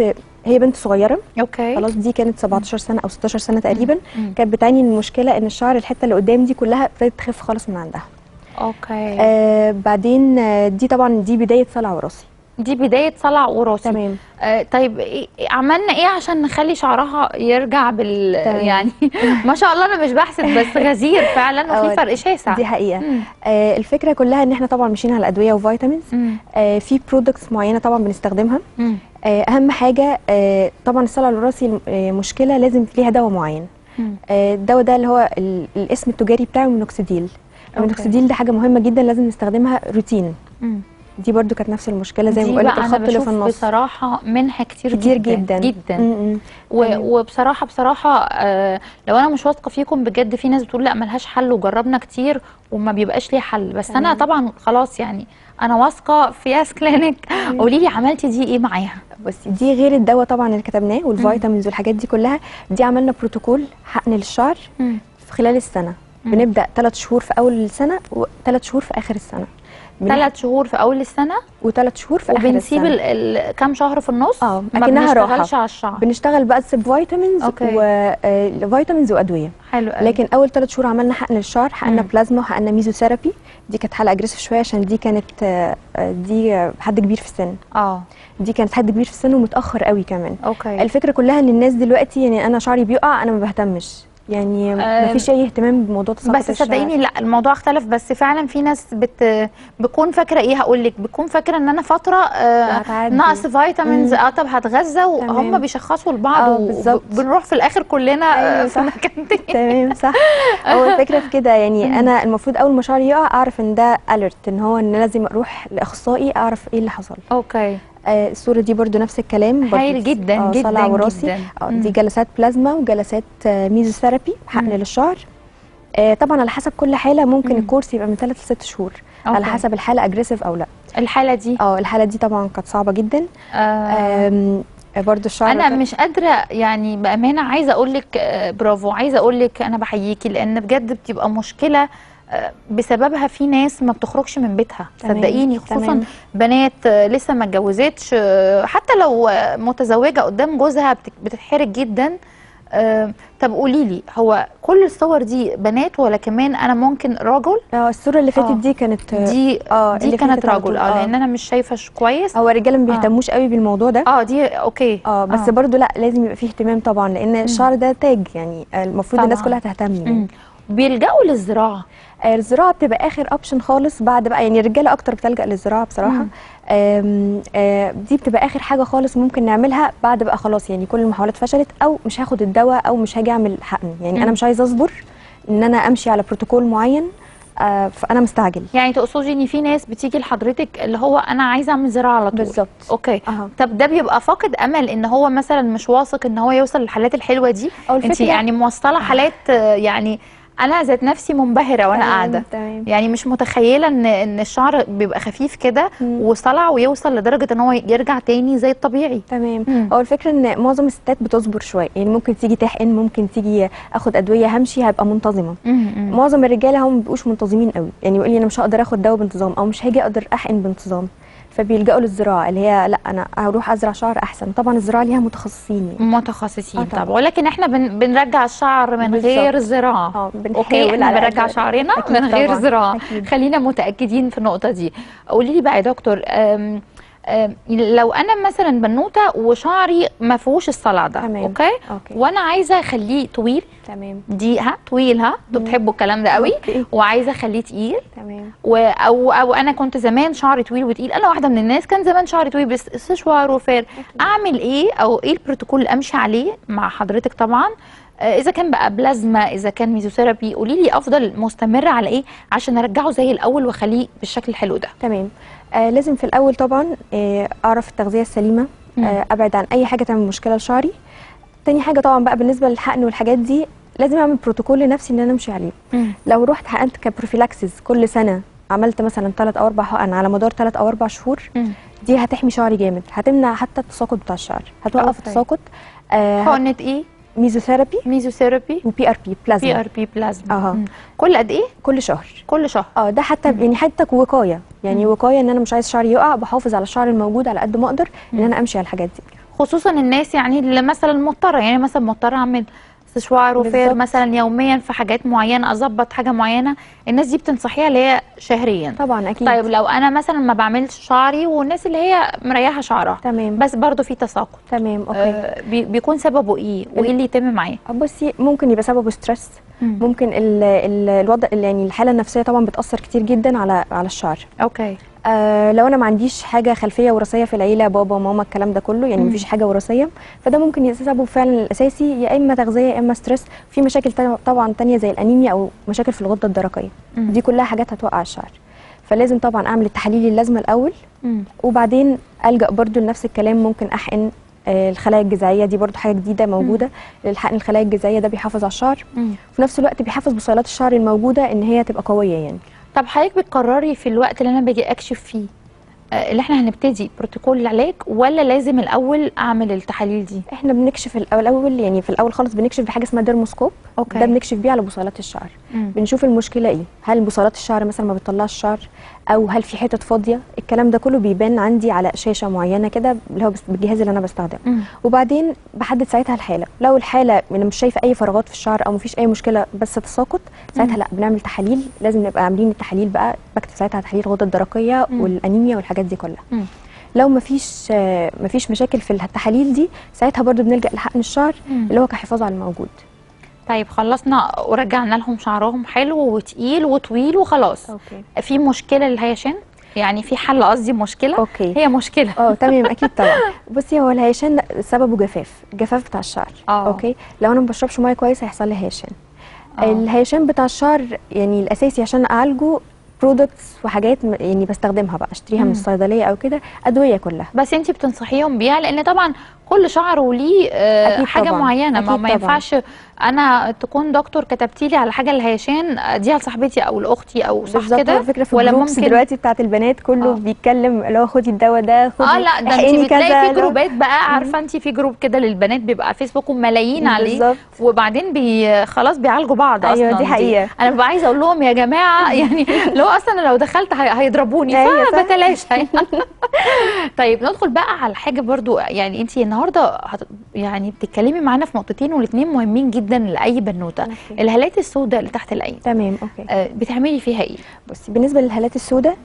هي بنت صغيره اوكي خلاص دي كانت 17 سنه او 16 سنه تقريبا مم. كانت بتعاني من مشكله ان الشعر الحته اللي قدام دي كلها ابتدت تخف خالص من عندها اوكي آه بعدين آه دي طبعا دي بدايه صلع وراثي دي بدايه صلع وراثي تمام آه طيب إيه عملنا ايه عشان نخلي شعرها يرجع بال تمام. يعني ما شاء الله انا مش بحسد بس غزير فعلا وفي آه، فرق شاسع دي حقيقه مم. آه الفكره كلها ان احنا طبعا ماشيين على ادويه وفيتامينز مم. آه في برودكتس معينه طبعا بنستخدمها مم. آه اهم حاجه آه طبعا الصلع الوراثي آه مشكله لازم ليها دواء معين مم. آه الدواء ده اللي هو ال- الاسم التجاري بتاعه مينوكسيديل المينوكسيديل ده حاجه مهمه جدا لازم نستخدمها روتين مم. دي برضو كانت نفس المشكله زي ما دي بقول لك بقى الخط انا اللي في بشوف النص بصراحه منها كتير, كتير جدا جدا م- م. و- تمام. وبصراحه بصراحه آه لو انا مش واثقه فيكم بجد في ناس بتقول لا ملهاش حل وجربنا كتير وما بيبقاش ليه حل بس انا تمام. طبعا خلاص يعني انا واثقه في ياس كلينيك قولي لي عملتي دي ايه معاها بصي دي غير الدواء طبعا اللي كتبناه والفيتامينز والحاجات دي كلها دي عملنا بروتوكول حقن للشعر في خلال السنه مم. بنبدا ثلاث شهور في اول السنه وثلاث شهور في اخر السنه ثلاث شهور في اول السنه وثلاث شهور في اخر وبنسيب السنه ال- ال- كام شهر في النص اه ما اكنها راحه بنشتغلش على الشعر بنشتغل بس بفيتامينز أوكي. وفيتامينز وادويه حلو قوي. لكن اول ثلاث شهور عملنا حقن للشعر حقنا مم. بلازما وحقنا ميزوثيرابي دي كانت حاله اجريسيف شويه عشان دي كانت آه، آه، دي آه، حد كبير في السن اه دي كانت حد كبير في السن ومتاخر قوي كمان اوكي الفكره كلها ان الناس دلوقتي يعني انا شعري بيقع انا ما بهتمش يعني آم، ما فيش اي اهتمام بموضوع تساقط بس الشعر. صدقيني لا الموضوع اختلف بس فعلا في ناس بت بتكون فاكره ايه هقول لك بتكون فاكره ان انا فتره آه وهتعدي. نقص فيتامينز مم. اه طب هتغذى وهم تمام. بيشخصوا لبعض آه، بالظبط. وبنروح في الاخر كلنا آه، أيوة، في صح. مكان تاني تمام صح هو الفكره في كده يعني انا المفروض اول ما شعري يقع اعرف ان ده اليرت ان هو ان لازم اروح لاخصائي اعرف ايه اللي حصل اوكي آه الصوره دي برضو نفس الكلام برضو هايل جدا آه، جدا صلع وراثي جدا آه مم. دي جلسات بلازما وجلسات آه ميزوثيرابي حقن مم. للشعر آه طبعا على حسب كل حاله ممكن مم. الكورس يبقى من 3 ل 6 شهور على أوكي. حسب الحاله اجريسيف او لا الحاله دي اه الحاله دي طبعا كانت صعبه جدا آه آم، برضو الشعر انا كان- مش قادره يعني بامانه عايزه اقول لك آه، برافو عايزه اقول لك انا بحييكي لان بجد بتبقى مشكله آه، بسببها في ناس ما بتخرجش من بيتها تمام، صدقيني خصوصا تمام. بنات آه، لسه ما اتجوزتش آه، حتى لو آه، متزوجه قدام جوزها بت- بتتحرج جدا آه، طب قولي لي هو كل الصور دي بنات ولا كمان انا ممكن رجل اه الصوره اللي فاتت آه. دي كانت دي اه دي اللي كانت فاتت على رجل طول، اه لان انا مش شايفه ش- كويس هو الرجاله ما بيهتموش قوي بالموضوع ده اه دي اوكي اه بس آه. برضو لا لازم يبقى فيه اهتمام طبعا لان الشعر ده تاج يعني آه، المفروض الناس طبعاً. كلها تهتم يعني مم. بيلجأوا للزراعه آه، الزراعه بتبقى اخر اوبشن خالص بعد بقى يعني الرجاله اكتر بتلجأ للزراعه بصراحه مم. آم، آه، دي بتبقى اخر حاجه خالص ممكن نعملها بعد بقى خلاص يعني كل المحاولات فشلت او مش هاخد الدواء او مش هاجي اعمل حقن يعني مم. انا مش عايزه اصبر ان انا امشي على بروتوكول معين آه، فانا مستعجل يعني تقصدي ان في ناس بتيجي لحضرتك اللي هو انا عايزه اعمل زراعه على طول بالظبط اوكي اها طب ده بيبقى فاقد امل ان هو مثلا مش واثق ان هو يوصل للحالات الحلوه دي او انت الفكره يعني موصله حالات آه، يعني انا ذات نفسي منبهره وانا تمام، قاعده تمام يعني مش متخيله ان ان الشعر بيبقى خفيف كده مم. وصلع ويوصل لدرجه ان هو يرجع تاني زي الطبيعي تمام مم. هو الفكره ان معظم الستات بتصبر شويه يعني ممكن تيجي تحقن ممكن تيجي اخد ادويه همشي هبقى منتظمه مم. معظم الرجاله هم ما بيبقوش منتظمين قوي يعني يقول لي انا مش هقدر اخد دواء بانتظام او مش هاجي اقدر احقن بانتظام فبيلجأوا للزراعه اللي هي لا انا هروح ازرع شعر احسن طبعا الزراعه ليها متخصصين يعني متخصصين آه، طبعا طبعا. ولكن احنا بن بنرجع الشعر من بالظبط. غير زراعه اه بنحاول اوكي احنا على بنرجع قد- شعرنا أكيد من غير طبعاً، زراعه أكيد. خلينا متاكدين في النقطه دي قولي لي بقى يا دكتور أم أم لو انا مثلا بنوته وشعري ما فيهوش الصلع ده تمام. اوكي اوكي وانا عايزه اخليه طويل تمام دي ها طويل ها انتوا مم. بتحبوا الكلام ده قوي أوكي. وعايزه اخليه تقيل تمام و او او انا كنت زمان شعري طويل وتقيل انا واحده من الناس كان زمان شعري طويل بس استشوار وفير اعمل ايه او ايه البروتوكول اللي امشي عليه مع حضرتك طبعا آه، اذا كان بقى بلازما اذا كان ميزوثيرابي قولي لي افضل مستمره على ايه عشان ارجعه زي الاول واخليه بالشكل الحلو ده تمام آه لازم في الاول طبعا آه اعرف التغذيه السليمه مم. آه ابعد عن اي حاجه تعمل مشكله لشعري تاني حاجه طبعا بقى بالنسبه للحقن والحاجات دي لازم اعمل بروتوكول لنفسي ان انا امشي عليه لو رحت حقنت كبروفيلاكسس كل سنه عملت مثلا ثلاث او اربع حقن على مدار ثلاث او اربع شهور مم. دي هتحمي شعري جامد هتمنع حتى التساقط بتاع الشعر هتوقف أوكي. التساقط آه حقنه ايه ميزوثيرابي ميزوثيرابي وبي ار بي بي بلازما ار بي بلازما أها. مم. كل قد ايه كل شهر كل شهر اه ده حتى يعني حتى وقايه يعني وقايه ان انا مش عايز شعري يقع بحافظ على الشعر الموجود على قد ما اقدر ان انا امشي على الحاجات دي خصوصا الناس يعني اللي مثلا مضطره يعني مثلا مضطره اعمل استشوار وفير بالظبط. مثلا يوميا في حاجات معينه اظبط حاجه معينه الناس دي بتنصحيها اللي هي شهريا طبعا اكيد طيب لو انا مثلا ما بعملش شعري والناس اللي هي مريحه شعرها تمام بس برضو في تساقط تمام اوكي آه بي- بيكون سببه ايه وايه اللي يتم معاه بصي ممكن يبقى سببه ستريس ممكن ال ال الوضع يعني الحاله النفسيه طبعا بتاثر كتير جدا على على الشعر اوكي آه لو انا ما عنديش حاجه خلفيه وراثيه في العيله بابا ماما الكلام ده كله يعني مم. مفيش حاجه وراثيه فده ممكن يبقى سببه فعلا الاساسي يا اما تغذيه يا اما ستريس في مشاكل تا- طبعا تانية زي الانيميا او مشاكل في الغده الدرقيه مم. دي كلها حاجات هتوقع الشعر فلازم طبعا اعمل التحاليل اللازمه الاول مم. وبعدين الجا برضو لنفس الكلام ممكن احقن آه، الخلايا الجذعيه دي برضو حاجه جديده موجوده الحقن الخلايا الجذعيه ده بيحافظ على الشعر مم. وفي نفس الوقت بيحافظ بصيلات الشعر الموجوده ان هي تبقى قويه يعني طب حضرتك بتقرري في الوقت اللي انا باجي اكشف فيه آه، اللي احنا هنبتدي بروتوكول العلاج ولا لازم الاول اعمل التحاليل دي احنا بنكشف الأول- الاول يعني في الاول خالص بنكشف بحاجه اسمها ديرموسكوب اوكي ده بنكشف بيه على بصيلات الشعر مم. بنشوف المشكله ايه هل بصيلات الشعر مثلا ما بتطلعش شعر او هل في حتت فاضيه الكلام ده كله بيبان عندي على شاشه معينه كده اللي هو بس- بالجهاز اللي انا بستخدمه مم. وبعدين بحدد ساعتها الحاله لو الحاله انا مش شايفه اي فراغات في الشعر او مفيش اي مشكله بس تساقط ساعتها لا بنعمل تحاليل لازم نبقى عاملين التحاليل بقى بكتب ساعتها تحاليل الغده الدرقيه مم. والانيميا والحاجات دي كلها مم. لو مفيش آه، مفيش مشاكل في التحاليل دي ساعتها برضو بنلجا لحقن الشعر مم. اللي هو كحفاظ على الموجود طيب خلصنا ورجعنا لهم شعرهم حلو وتقيل وطويل وخلاص اوكي في مشكله للهيشان يعني في حل قصدي مشكله اوكي هي مشكله اه تمام اكيد طبعا بصي هو الهيشان ده سببه جفاف الجفاف بتاع الشعر آه. اوكي لو انا ما بشربش ميه كويس هيحصل لي هيشان آه. الهيشان بتاع الشعر يعني الاساسي عشان اعالجه برودكتس وحاجات م- يعني بستخدمها بقى اشتريها مم. من الصيدليه او كده ادويه كلها بس انت بتنصحيهم بيها لان طبعا كل شعر وليه آه، أكيد حاجه طبعاً. معينه ما, أكيد ما طبعاً. ينفعش انا تكون دكتور كتبتي لي على حاجه الهيشان اديها لصاحبتي او لاختي او صح بالظبط كده هو الفكره في ولا الجروبس ممكن دلوقتي بتاعت البنات كله آه. بيتكلم اللي هو خدي الدواء ده خدي اه لا ده احقني انت بتلاقي كذا، في لا. جروبات بقى عارفه انت في جروب كده للبنات بيبقى فيسبوك وملايين عليه بالظبط. وبعدين بي خلاص بيعالجوا بعض أيوة، اصلا دي حقيقة. انا ببقى عايزه اقول لهم يا جماعه يعني لو اصلا لو دخلت هي- هيضربوني أيوة، صح. فبتلاش طيب ندخل بقى على حاجه برضو يعني انت النهارده هت- يعني بتتكلمي معانا في نقطتين والاثنين مهمين جدا لاي بنوته أوكي. الهالات السوداء اللي تحت العين تمام اوكي آه، بتعملي فيها ايه بصي بالنسبه للهالات السوداء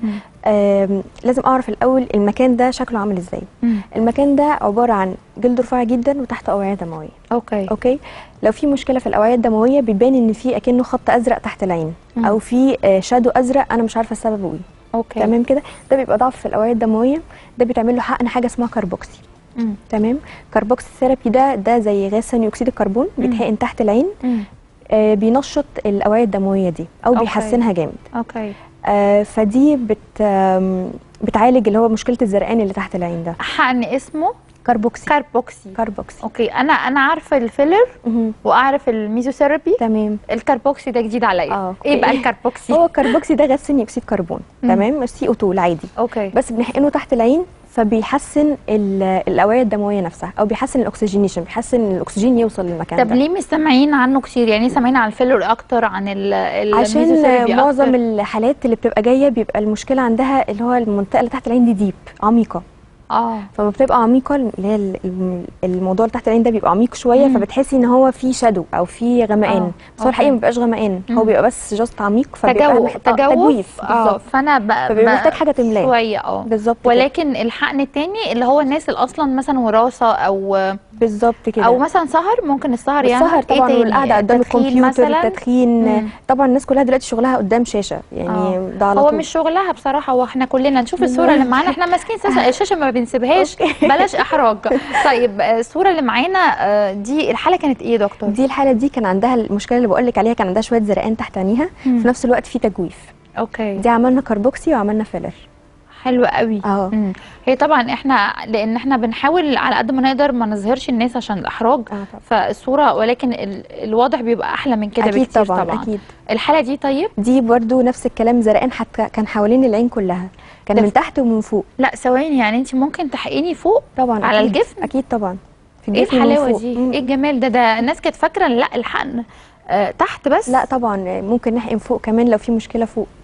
آم، لازم اعرف الاول المكان ده شكله عامل ازاي المكان ده عباره عن جلد رفيع جدا وتحته اوعيه دمويه اوكي اوكي لو في مشكله في الاوعيه الدمويه بيبان ان في اكنه خط ازرق تحت العين مم. او في آه، شادو ازرق انا مش عارفه سببه ايه اوكي تمام كده ده بيبقى ضعف في الاوعيه الدمويه ده بيتعمل له حقن حاجه اسمها كاربوكسي مم. تمام كاربوكسي ثيرابي ده ده زي غاز ثاني اكسيد الكربون بيتحقن تحت العين مم. آه بينشط الاوعيه الدمويه دي او أوكي. بيحسنها جامد اوكي آه فدي بت آم، بتعالج اللي هو مشكله الزرقان اللي تحت العين ده حقن اسمه كاربوكسي كاربوكسي كاربوكسي اوكي انا انا عارفه الفيلر مهم. واعرف الميزوثيرابي تمام الكاربوكسي ده جديد عليا آه، أوكي. ايه بقى الكاربوكسي هو الكربوكسي ده غاز ثاني اكسيد كربون مم. تمام السي او 2 العادي اوكي بس بنحقنه تحت العين فبيحسن ال- الاوعيه الدمويه نفسها او بيحسن الاكسجينيشن بيحسن ان الاكسجين يوصل للمكان طب ده ليه مش سامعين عنه كتير يعني سامعين عن الفيلر اكتر عن ال عشان الميزوثيرابي معظم أكتر؟ الحالات اللي بتبقى جايه بيبقى المشكله عندها اللي هو المنطقه اللي تحت العين دي ديب عميقه اه فما بتبقى عميقه اللي هي ال- الم- الموضوع اللي تحت العين ده بيبقى عميق شويه مم. فبتحسي ان هو في شادو او في غمقان آه، بس هو الحقيقه أوكي. ما بيبقاش غمقان مم. هو بيبقى بس جاست عميق فبيبقى تجوف محتاج تجوف تجويف اه بالظبط فانا ب... فبيبقى ب- محتاج حاجه تملاه شويه اه بالظبط كده. ولكن الحقن التاني اللي هو الناس اللي اصلا مثلا وراثه او بالظبط كده او مثلا سهر ممكن السهر يعني السهر طبعا والقعده قدام الكمبيوتر مثلا التدخين مم. طبعا الناس كلها دلوقتي شغلها قدام شاشه يعني آه. ده على هو طول مش شغلها بصراحه واحنا كلنا نشوف الصوره اللي معانا احنا ماسكين ساسة- الشاشه ما بنسيبهاش بلاش احراج طيب آه، الصوره اللي معانا آه، دي الحاله كانت ايه يا دكتور دي الحاله دي كان عندها المشكله اللي بقول لك عليها كان عندها شويه زرقان تحت عينيها مم. في نفس الوقت في تجويف اوكي دي عملنا كاربوكسي وعملنا فيلر حلو قوي اه مم. هي طبعا احنا لان احنا بنحاول على قد ما نقدر ما نظهرش الناس عشان الاحراج اه طبعا فالصوره ولكن ال- الواضح بيبقى احلى من كده اكيد بكتير طبعا, طبعا اكيد الحاله دي طيب دي برضو نفس الكلام زرقان حتى كان حوالين العين كلها كان ده من ف- تحت ومن فوق لا ثواني يعني انت ممكن تحقني فوق طبعا على أكيد. الجفن؟ اكيد طبعا في ايه الجفن ومن الحلاوه فوق. دي مم. ايه الجمال ده ده الناس كانت فاكره إن لا الحقن آه تحت بس لا طبعا ممكن نحقن فوق كمان لو في مشكله فوق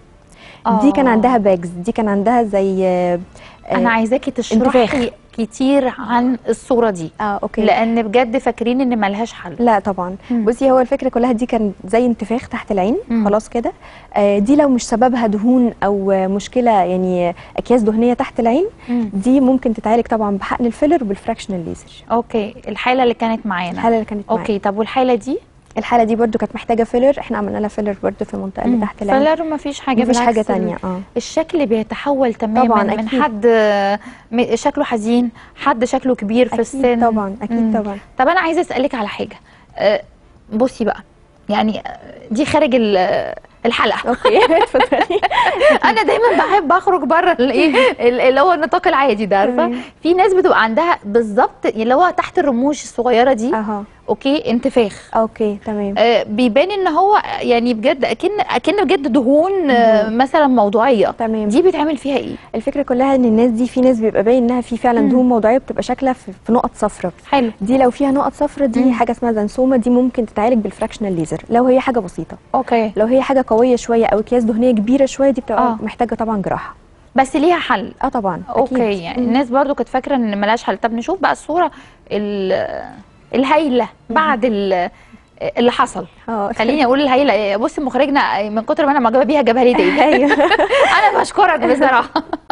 دي كان آه. عندها باجز دي كان عندها زي آه، انا عايزاكي تشرحي انتفاخ. كتير عن الصوره دي اه اوكي لان بجد فاكرين ان ملهاش حل لا طبعا مم. بصي هو الفكره كلها دي كان زي انتفاخ تحت العين مم. خلاص كده آه دي لو مش سببها دهون او آه، مشكله يعني اكياس دهنيه تحت العين مم. دي ممكن تتعالج طبعا بحقن الفيلر وبالفراكشنال ليزر اوكي الحاله اللي كانت معانا الحاله اللي كانت معايا. اوكي طب والحاله دي الحاله دي برضو كانت محتاجه فيلر احنا عملنا لها فيلر برضو في المنطقه اللي تحت العين فلر مفيش حاجه مفيش حاجه بالعكس تانية اه الشكل بيتحول تماما طبعاً، من أكيد. حد م- شكله حزين حد شكله كبير في اكيد السن طبعا اكيد مم. طبعا طب انا عايزه اسالك على حاجه أه، بصي بقى يعني أه، دي خارج ال- الحلقه اوكي اتفضلي انا دايما بحب اخرج بره الايه ال- اللي هو النطاق العادي ده عارفه تمام. في ناس بتبقى عندها بالظبط اللي هو تحت الرموش الصغيره دي اها اوكي انتفاخ اوكي تمام آه، بيبان ان هو يعني بجد اكن اكن بجد دهون آه، مثلا موضوعيه تمام دي بيتعمل فيها ايه الفكره كلها ان الناس دي في ناس بيبقى باين انها في فعلا مم. دهون موضعيه بتبقى شكلها في, في نقط صفراء حلو دي لو فيها نقط صفراء دي مم. حاجه اسمها زنسومه دي ممكن تتعالج بالفراكشنال ليزر لو هي حاجه بسيطه اوكي لو هي حاجه قويه شويه او اكياس دهنيه كبيره شويه دي بتبقى آه. محتاجه طبعا جراحه بس ليها حل اه طبعا اوكي أكيد. يعني مم. الناس برضو كانت فاكره ان ملهاش حل طب نشوف بقى الصوره ال- الهايله بعد ال- اللي حصل اه خليني اقول الهايله بصي مخرجنا من كتر ما انا معجبه بيها جابها لي تاني ايوه انا بشكرك بصراحه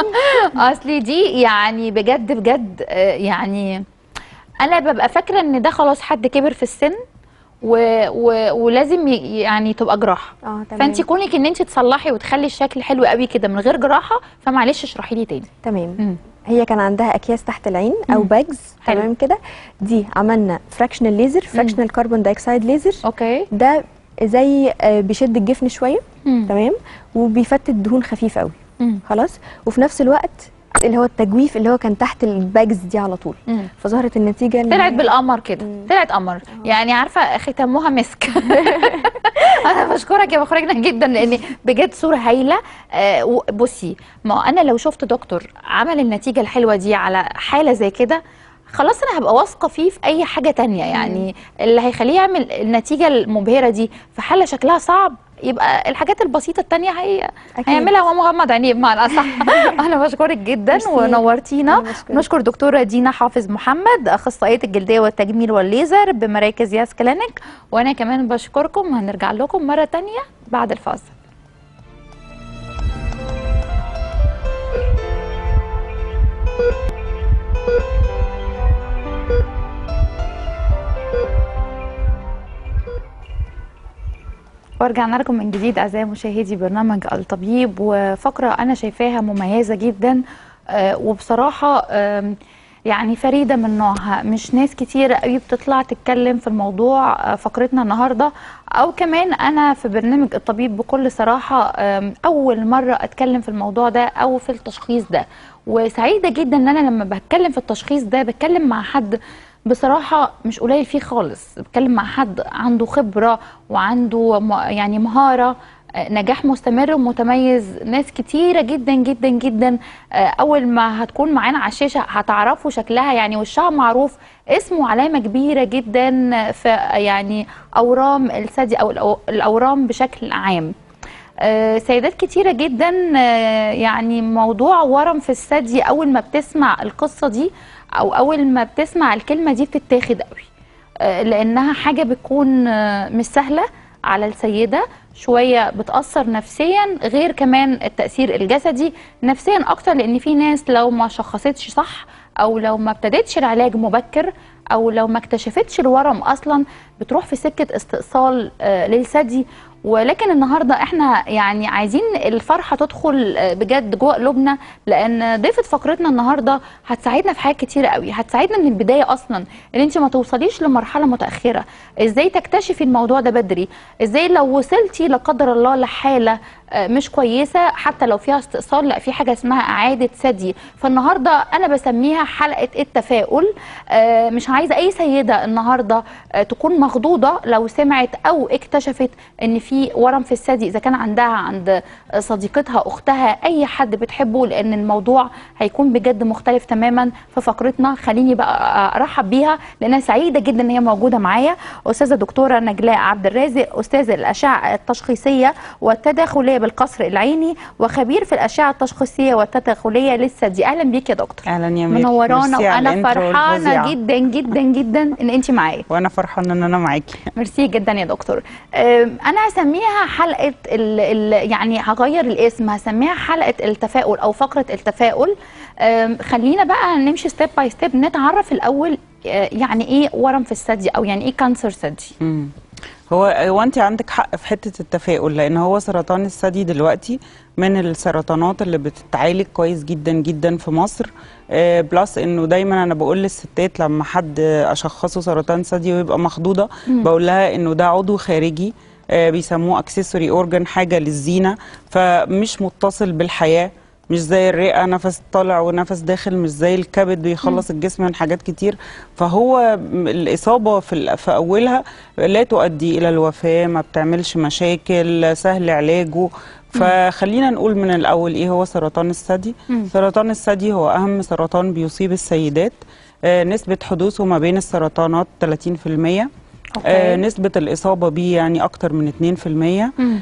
اصلي دي يعني بجد بجد آه، يعني انا ببقى فاكره ان ده خلاص حد كبر في السن و... و... ولازم ي... يعني تبقى جراحه اه تمام فانت كونك ان انت تصلحي وتخلي الشكل حلو قوي كده من غير جراحه فمعلش اشرحي لي تاني تمام مم. هي كان عندها اكياس تحت العين او مم. باجز حلو. تمام كده دي عملنا فراكشنال ليزر فراكشنال كربون دايوكسيد ليزر اوكي ده زي آه، بيشد الجفن شويه مم. تمام وبيفتت دهون خفيف قوي مم. خلاص وفي نفس الوقت اللي هو التجويف اللي هو كان تحت الباجز دي على طول مم. فظهرت النتيجه إن طلعت هي- بالقمر كده مم. طلعت قمر يعني عارفه ختموها مسك انا بشكرك يا مخرجنا جدا لان بجد صوره هايله آه، و- بصي ما انا لو شفت دكتور عمل النتيجه الحلوه دي على حاله زي كده خلاص انا هبقى واثقه فيه في اي حاجه تانية يعني اللي هيخليه يعمل النتيجه المبهره دي في حاله شكلها صعب يبقى الحاجات البسيطه التانية هي أكيد. هيعملها وهو مغمض عينيه بمعنى اصح انا بشكرك جدا ميرسي. ونورتينا أنا بشكرك. نشكر دكتوره دينا حافظ محمد اخصائيه الجلديه والتجميل والليزر بمراكز ياس كلينيك وانا كمان بشكركم وهنرجع لكم مره تانية بعد الفاصل ورجعنا لكم من جديد اعزائي مشاهدي برنامج الطبيب وفقره انا شايفاها مميزه جدا آه، وبصراحه آم، يعني فريده من نوعها مش ناس كتير قوي بتطلع تتكلم في الموضوع آه، فقرتنا النهارده او كمان انا في برنامج الطبيب بكل صراحه آم، اول مره اتكلم في الموضوع ده او في التشخيص ده وسعيده جدا ان انا لما بتكلم في التشخيص ده بتكلم مع حد بصراحة مش قليل فيه خالص بتكلم مع حد عنده خبرة وعنده م- يعني مهارة آه، نجاح مستمر ومتميز ناس كتيرة جدا جدا جدا آه، أول ما هتكون معانا على الشاشة هتعرفوا شكلها يعني وشها معروف اسمه علامة كبيرة جدا في يعني أورام الثدي أو الأو- الأورام بشكل عام آه، سيدات كتيرة جدا آه، يعني موضوع ورم في الثدي أول ما بتسمع القصة دي أو أول ما بتسمع الكلمة دي بتتاخد قوي آه، لأنها حاجة بتكون آه، مش سهلة على السيدة شوية بتأثر نفسيا غير كمان التأثير الجسدي نفسيا أكتر لأن في ناس لو ما شخصتش صح أو لو ما ابتدتش العلاج مبكر أو لو ما اكتشفتش الورم أصلا بتروح في سكة استئصال آه، للثدي ولكن النهارده احنا يعني عايزين الفرحه تدخل آه، بجد جوه قلوبنا لان ضيفه فقرتنا النهارده هتساعدنا في حاجات كتيره قوي هتساعدنا من البدايه اصلا ان انت ما توصليش لمرحله متاخره ازاي تكتشفي الموضوع ده بدري ازاي لو وصلتي لا قدر الله لحاله آه، مش كويسه حتى لو فيها استئصال لا في حاجه اسمها اعاده ثدي فالنهارده انا بسميها حلقه التفاؤل آه، مش عايزه اي سيده النهارده آه، تكون مخضوضه لو سمعت او اكتشفت ان في في ورم في الثدي اذا كان عندها عند صديقتها اختها اي حد بتحبه لان الموضوع هيكون بجد مختلف تماما في فقرتنا خليني بقى ارحب بيها لانها سعيده جدا ان هي موجوده معايا استاذه دكتوره نجلاء عبد الرازق استاذ الاشعه التشخيصيه والتداخليه بالقصر العيني وخبير في الاشعه التشخيصيه والتداخليه للثدي اهلا بيك يا دكتور اهلا يا ميري منورانا ميرسي على وانا الانترو فرحانه الفظيع. جدا جدا جدا ان انت معايا وانا فرحانه ان انا معاكي ميرسي جدا يا دكتور أم، انا هسميها حلقه ال ال يعني هغير الاسم هسميها حلقه التفاؤل او فقره التفاؤل أم، خلينا بقى نمشي ستيب باي ستيب نتعرف الاول آه، يعني ايه ورم في الثدي او يعني ايه كانسر ثدي مم. هو هو انت عندك حق في حته التفاؤل لان هو سرطان الثدي دلوقتي من السرطانات اللي بتتعالج كويس جدا جدا في مصر آه، بلس انه دايما انا بقول للستات لما حد اشخصه سرطان ثدي ويبقى مخضوضه بقول لها انه ده عضو خارجي آه، بيسموه اكسسوري اورجان حاجه للزينه فمش متصل بالحياه مش زي الرئه نفس طالع ونفس داخل مش زي الكبد بيخلص الجسم من حاجات كتير فهو م- الاصابه في ال- في اولها لا تؤدي الى الوفاه ما بتعملش مشاكل سهل علاجه فخلينا نقول من الاول ايه هو سرطان الثدي مم. سرطان الثدي هو اهم سرطان بيصيب السيدات آه، نسبه حدوثه ما بين السرطانات 30% آه، نسبة الإصابة بيه يعني أكتر من 2% مم.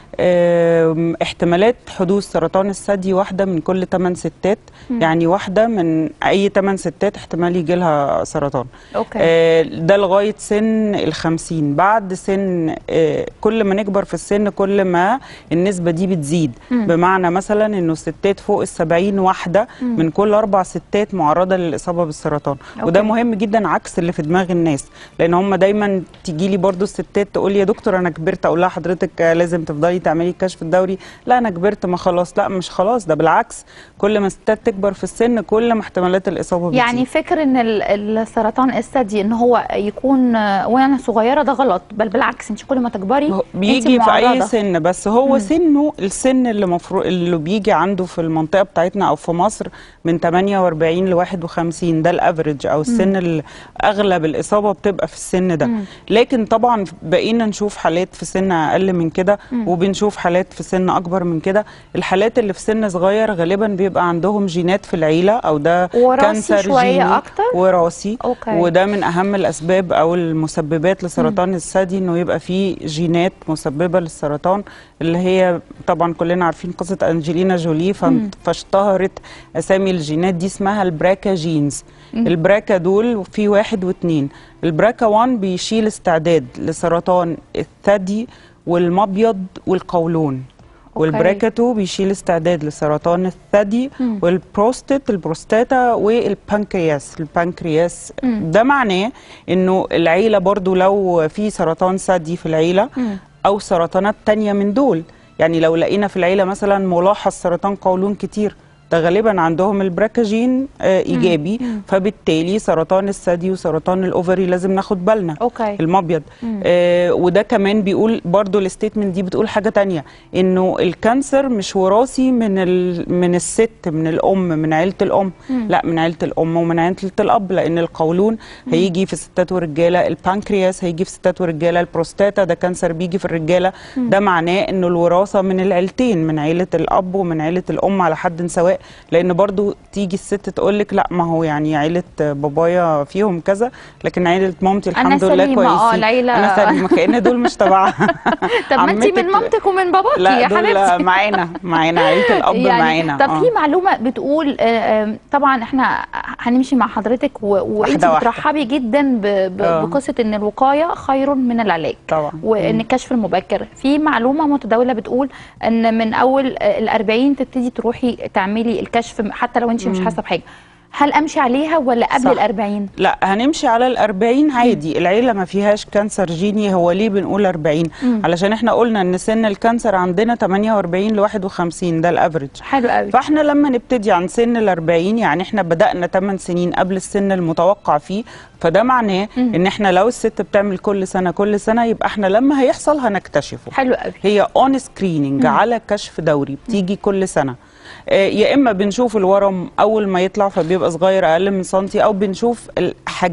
آم، احتمالات حدوث سرطان الثدي واحدة من كل 8 ستات يعني واحدة من أي 8 ستات احتمال يجي لها سرطان اوكي آه، ده لغاية سن الخمسين بعد سن آه، كل ما نكبر في السن كل ما النسبة دي بتزيد مم. بمعنى مثلا انه الستات فوق السبعين واحدة مم. من كل أربع ستات معرضة للإصابة بالسرطان وده أوكي. مهم جدا عكس اللي في دماغ الناس لأن هم دايما تيجي لي برضو الستات تقول لي يا دكتور أنا كبرت أقول لها حضرتك آه، لازم تفضلي تعملي الكشف الدوري لا أنا كبرت ما خلاص لا مش خلاص ده بالعكس كل ما الستات تكبر في السن كل ما احتمالات الإصابة بتزيد يعني فكر ان ال- السرطان الثدي ان هو يكون آه، وانا صغيره ده غلط بل بالعكس انت كل ما تكبري هو انت بيجي في اي معرضة. سن بس هو مم. سنه السن اللي مفروض اللي بيجي عنده في المنطقه بتاعتنا او في مصر من 48 ل 51 ده الافريج او السن اللي اغلب الاصابه بتبقى في السن ده مم. لكن طبعا بقينا نشوف حالات في سن اقل من كده مم. وبنشوف حالات في سن اكبر من كده الحالات اللي في سن صغير غالبا بيبقى عندهم جينات في العيله او ده وراثي كانسر شوية جيني أكتر؟ وراثي أوكي. وده من اهم الاسباب او المسببات لسرطان الثدي انه يبقى فيه جينات مسببه للسرطان اللي هي طبعا كلنا عارفين قصه انجلينا جولي فم- مم. فاشتهرت اسامي الجينات دي اسمها البراكا جينز مم. البراكا دول في واحد واثنين البراكا 1 بيشيل استعداد لسرطان الثدي والمبيض والقولون والبراكا 2 بيشيل استعداد لسرطان الثدي مم. والبروستات البروستاتا والبنكرياس البنكرياس مم. ده معناه انه العيله برضو لو في سرطان ثدي في العيله مم. او سرطانات تانية من دول يعني لو لقينا في العيله مثلا ملاحظ سرطان قولون كتير ده غالبا عندهم البراكاجين آه ايجابي مم. فبالتالي سرطان الثدي وسرطان الاوفري لازم ناخد بالنا اوكي المبيض مم. آه وده كمان بيقول برضو الستيتمنت دي بتقول حاجه تانية انه الكانسر مش وراثي من ال من الست من الام من عيله الام مم. لا من عيله الام ومن عيله الاب لان القولون هيجي في ستات ورجاله البانكرياس هيجي في ستات ورجاله البروستاتا ده كانسر بيجي في الرجاله ده معناه انه الوراثه من العيلتين من عيله الاب ومن عيله الام على حد سواء لان برضو تيجي الست تقول لك لا ما هو يعني عيله بابايا فيهم كذا لكن عيله مامتي أنا الحمد لله سليمة، كويسين آه، العيلة- انا سليمه كأن دول مش تبعها طب ما انت عمتك- من مامتك ومن باباكي لا يا دول حبيبتي معانا معانا عيله الاب معانا طب آه. في معلومه بتقول آه، آه، طبعا احنا هنمشي مع حضرتك و- وانت واحدة واحدة. بترحبي جدا ب- ب- آه. بقصه ان الوقايه خير من العلاج طبعا وان الكشف المبكر في معلومه متداوله بتقول ان من اول ال 40 تبتدي تروحي تعملي الكشف حتى لو انت مش مم. حاسه بحاجه هل امشي عليها ولا قبل صح. ال 40 لا هنمشي على ال 40 عادي العيله ما فيهاش كانسر جيني هو ليه بنقول 40 مم. علشان احنا قلنا ان سن الكانسر عندنا 48 ل 51 ده الافريج حلو قوي فاحنا لما نبتدي عن سن ال 40 يعني احنا بدانا 8 سنين قبل السن المتوقع فيه فده معناه مم. ان احنا لو الست بتعمل كل سنه كل سنه يبقى احنا لما هيحصل هنكتشفه حلو قوي هي اون سكريننج على كشف دوري بتيجي كل سنه آه، يا اما بنشوف الورم اول ما يطلع فبيبقى صغير اقل من سنتي او بنشوف الحاجات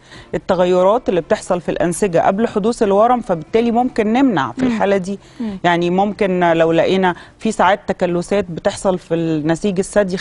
التغيرات اللي بتحصل في الانسجه قبل حدوث الورم فبالتالي ممكن نمنع في الحاله دي يعني ممكن لو لقينا في ساعات تكلسات بتحصل في النسيج الثدي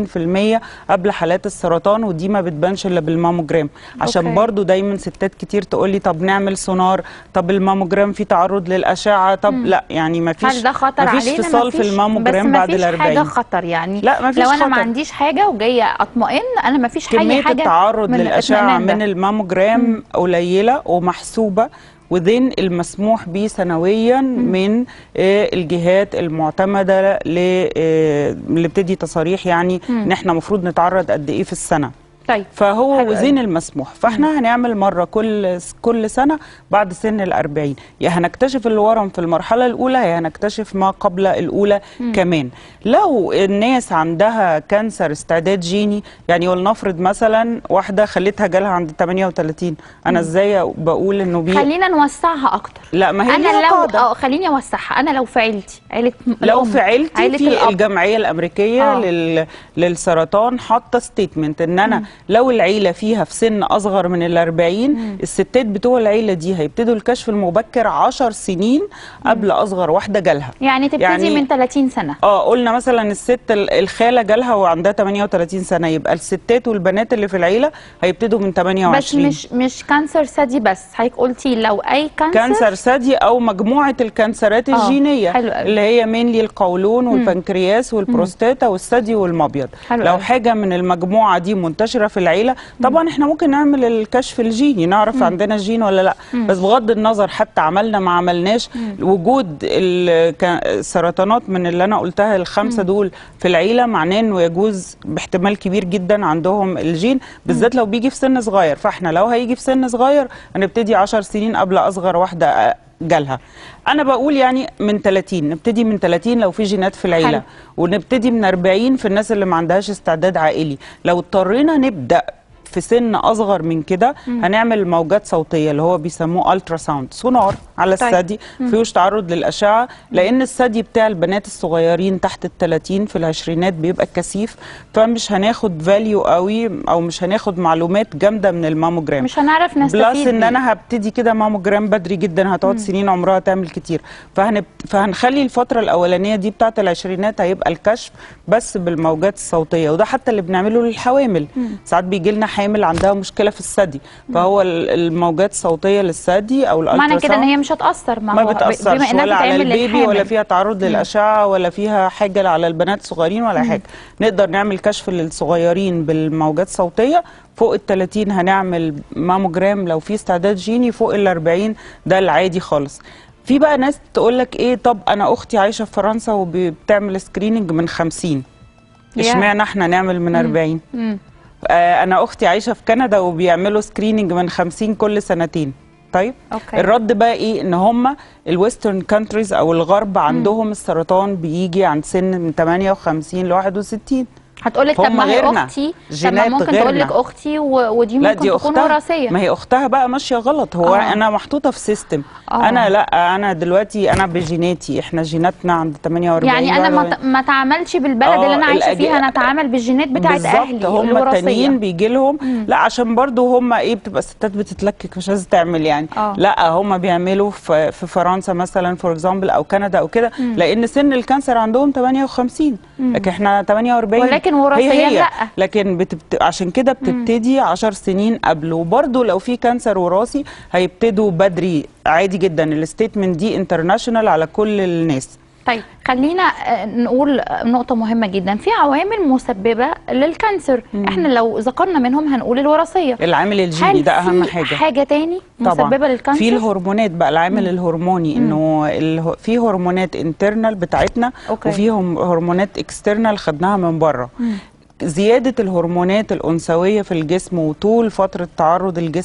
50% قبل حالات السرطان ودي ما بتبانش الا بالماموجرام عشان أوكي. برضو دايما ستات كتير تقول لي طب نعمل سونار طب الماموجرام فيه تعرض للاشعه طب لا يعني ما فيش هل ده خطر مفيش علينا فصال في مفيش- الماموجرام بس بعد مفيش ال حاجه 40 خطر يعني لا مفيش لو انا ما خطر. عنديش حاجه وجايه اطمئن انا مفيش حاجه كمية حاجه التعرض من للأشعة الاطمئنان ده. من الماموجرام قليلة ومحسوبة وذين المسموح به سنويا من آه، الجهات المعتمدة ل- آه، اللي بتدي تصاريح يعني ان احنا المفروض نتعرض قد ايه في السنة طيب فهو حلو وزين المسموح فاحنا هنعمل مره كل كل سنه بعد سن الأربعين يا هنكتشف الورم في المرحله الاولى يا هنكتشف ما قبل الاولى كمان لو الناس عندها كانسر استعداد جيني يعني ولنفرض مثلا واحده خليتها جالها عند 38 انا ازاي بقول انه بي خلينا نوسعها اكتر لا ما هي انا ليها لو قاعدة. اه خليني اوسعها انا لو في عيلتي عيله م- لو الأم، في عيلتي عيله في الاب الجمعيه الامريكيه آه. آه. لل... للسرطان حاطه ستيتمنت ان انا لو العيله فيها في سن اصغر من ال 40 الستات بتوع العيله دي هيبتدوا الكشف المبكر 10 سنين قبل اصغر واحده جالها يعني تبتدي يعني- من 30 سنه اه قلنا مثلا الست ال- الخاله جالها وعندها 38 سنه يبقى الستات والبنات اللي في العيله هيبتدوا من بس 28 مش مش كانسر ثدي بس حضرتك قلتي لو اي كانسر, كانسر ثدي او مجموعه الكانسرات آه، الجينيه حلو قوي. اللي هي مينلي القولون والبنكرياس والبروستاتا والثدي والمبيض حلو لو قوي. حاجه من المجموعه دي منتشره في العيله طبعا احنا ممكن نعمل الكشف الجيني نعرف عندنا جين ولا لا بس بغض النظر حتى عملنا ما عملناش وجود ال- كا- السرطانات من اللي انا قلتها الخمسه دول في العيله معناه انه يجوز باحتمال كبير جدا عندهم الجين بالذات لو بيجي في سن صغير فاحنا لو هيجي في سن صغير هنبتدي 10 سنين قبل اصغر واحده جالها انا بقول يعني من 30 نبتدي من 30 لو في جينات في العيله حلو. ونبتدي من 40 في الناس اللي ما عندهاش استعداد عائلي لو اضطرينا نبدا في سن اصغر من كده هنعمل موجات صوتيه اللي هو بيسموه الترا ساوند سونار على طيب. الثدي فيهوش تعرض للاشعه لان الثدي بتاع البنات الصغيرين تحت ال 30 في العشرينات بيبقى كثيف فمش هناخد فاليو قوي او مش هناخد معلومات جامده من الماموجرام مش هنعرف نستفيد بلس ان بيه. انا هبتدي كده ماموجرام بدري جدا هتقعد سنين عمرها تعمل كتير فهنب... فهنخلي الفتره الاولانيه دي بتاعه العشرينات هيبقى الكشف بس بالموجات الصوتيه وده حتى اللي بنعمله للحوامل ساعات بيجي لنا حامل عندها مشكله في الثدي فهو ال- الموجات الصوتيه للثدي او معنى كده ان الالتراساوند هي مش هتاثر ما, ما هو ب- بتاثرش بما انها ولا على بتتعمل البيبي ولا للحامل. فيها تعرض للاشعه ولا فيها حاجه على البنات الصغيرين ولا حاجه نقدر نعمل كشف للصغيرين بالموجات الصوتيه فوق ال 30 هنعمل ماموجرام لو في استعداد جيني فوق ال 40 ده العادي خالص في بقى ناس تقول لك ايه طب انا اختي عايشه في فرنسا وبتعمل سكريننج من 50 يا. اشمعنى احنا نعمل من 40 مم. آه انا اختي عايشه في كندا وبيعملوا سكريننج من 50 كل سنتين طيب أوكي. الرد بقى ايه ان هم الويسترن كانتريز او الغرب عندهم السرطان بيجي عند سن من 58 ل 61 هتقول لك طب هم ما هي غيرنا. اختي طب ما جينات ممكن تقول غيرنا. لك اختي و... ودي لا ممكن دي تكون اختها وراثيه ما هي اختها بقى ماشيه غلط هو آه. آه. انا محطوطه في سيستم آه. آه. انا لا انا دلوقتي انا بجيناتي احنا جيناتنا عند 48 يعني انا ما, 41. ت- ما اتعاملش بالبلد آه، اللي انا عايشه الأج- فيها انا اتعامل بالجينات بتاعت بالظبط اهلي هم الوراثيه التانيين بيجي لهم لا عشان برضو هم ايه بتبقى الستات بتتلكك مش عايزه تعمل يعني آه. لا هم بيعملوا في, في فرنسا مثلا فور اكزامبل او كندا او كده لان سن الكانسر عندهم 58 لكن احنا 48 ولكن وراثياً هي هي. لأ. لكن بتبت... عشان كده بتبتدي 10 سنين قبل وبرضو لو في كانسر وراثي هيبتدوا بدري عادي جدا الستيتمنت دي انترناشونال على كل الناس طيب خلينا آه، نقول آه، نقطة مهمة جدا في عوامل مسببة للكانسر احنا لو ذكرنا منهم هنقول الوراثية العامل الجيني هل ده اهم في حاجه حاجة تاني طبعا مسببة للكانسر في الهرمونات بقى العامل الهرموني انه اله- في هرمونات انترنال بتاعتنا أوكي. وفي هم- هرمونات اكسترنال خدناها من بره زيادة الهرمونات الأنثوية في الجسم وطول فترة تعرض الجسم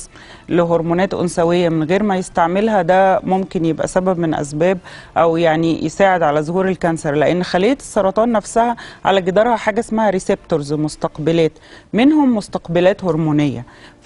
لهرمونات انثويه من غير ما يستعملها ده ممكن يبقى سبب من اسباب او يعني يساعد على ظهور الكانسر لان خليه السرطان نفسها على جدارها حاجه اسمها ريسبتورز مستقبلات منهم مستقبلات هرمونيه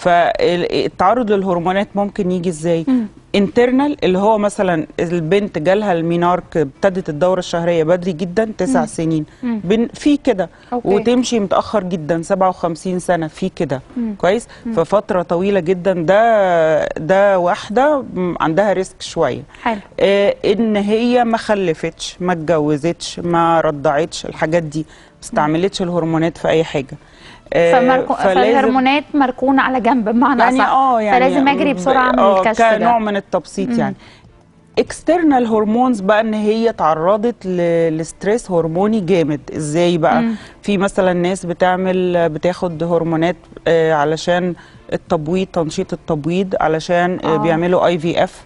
فالتعرض للهرمونات ممكن يجي ازاي انترنال اللي هو مثلا البنت جالها المينارك ابتدت الدوره الشهريه بدري جدا تسع سنين بن في كده أوكي. وتمشي متاخر جدا 57 سنه في كده كويس ففتره طويله جدا ده ده واحده م- عندها ريسك شويه حلو آه، ان هي ما خلفتش ما اتجوزتش ما رضعتش الحاجات دي ما استعملتش الهرمونات في اي حاجه آه، فمركو... فالهرمونات مركونه على جنب بمعنى يعني أصح. اه يعني فلازم اجري بسرعه اعمل آه، الكشف كنوع ده من التبسيط يعني اكسترنال هرمونز بقى ان هي تعرضت ل- لستريس هرموني جامد ازاي بقى مم. في مثلا ناس بتعمل بتاخد هرمونات آه، علشان التبويض تنشيط التبويض علشان آه. آه. بيعملوا اي في اف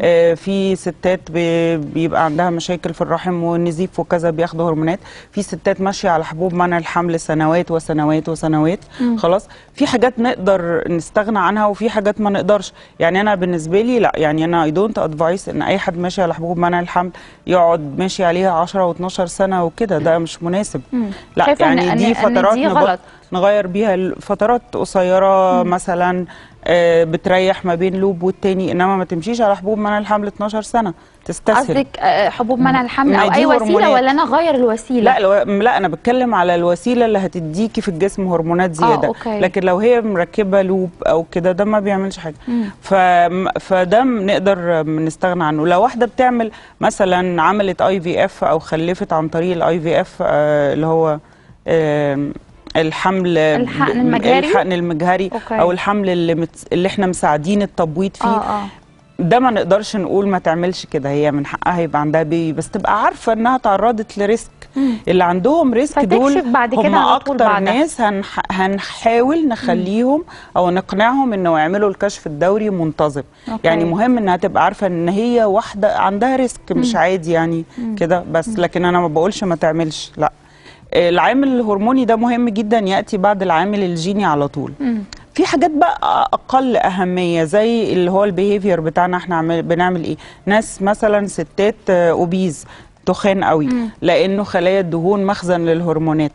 في ستات بي- بيبقى عندها مشاكل في الرحم والنزيف وكذا بياخدوا هرمونات في ستات ماشيه على حبوب منع الحمل سنوات وسنوات وسنوات خلاص في حاجات نقدر نستغنى عنها وفي حاجات ما نقدرش يعني انا بالنسبه لي لا يعني انا اي دونت ادفايس ان اي حد ماشي على حبوب منع الحمل يقعد ماشي عليها 10 و12 سنه وكده ده مش مناسب لا شايفة إن- يعني إن- دي إن فترات دي نغ- غلط. نغير بيها الفترات قصيره مثلا آه، بتريح ما بين لوب والتاني انما ما تمشيش على حبوب منع الحمل 12 سنه تستسهل قصدك آه، حبوب منع الحمل ما او دي اي وسيله هرمونات. ولا انا اغير الوسيله لا لو لا انا بتكلم على الوسيله اللي هتديكي في الجسم هرمونات زياده أوكي. لكن لو هي مركبه لوب او كده ده ما بيعملش حاجه ف... فده نقدر نستغنى عنه لو واحده بتعمل مثلا عملت اي في اف او خلفت عن طريق الاي في اف اللي هو آم، الحمل الحقن المجهري؟ الحقن المجهري أوكي. او الحمل اللي, مت... اللي احنا مساعدين التبويض فيه اه اه ده ما نقدرش نقول ما تعملش كده هي من حقها يبقى عندها بيبي بس تبقى عارفه انها تعرضت لريسك اللي عندهم ريسك فتكشف دول بعد كده هم على طول اكتر بعدها. ناس هنح... هنحاول نخليهم او نقنعهم انه يعملوا الكشف الدوري منتظم أوكي. يعني مهم انها تبقى عارفه ان هي واحده عندها ريسك مش عادي يعني كده بس لكن انا ما بقولش ما تعملش لا العامل الهرموني ده مهم جدا ياتي بعد العامل الجيني على طول في حاجات بقى اقل اهميه زي اللي هو البيهيفير بتاعنا احنا عمل بنعمل ايه ناس مثلا ستات آه، اوبيز تخان قوي لانه خلايا الدهون مخزن للهرمونات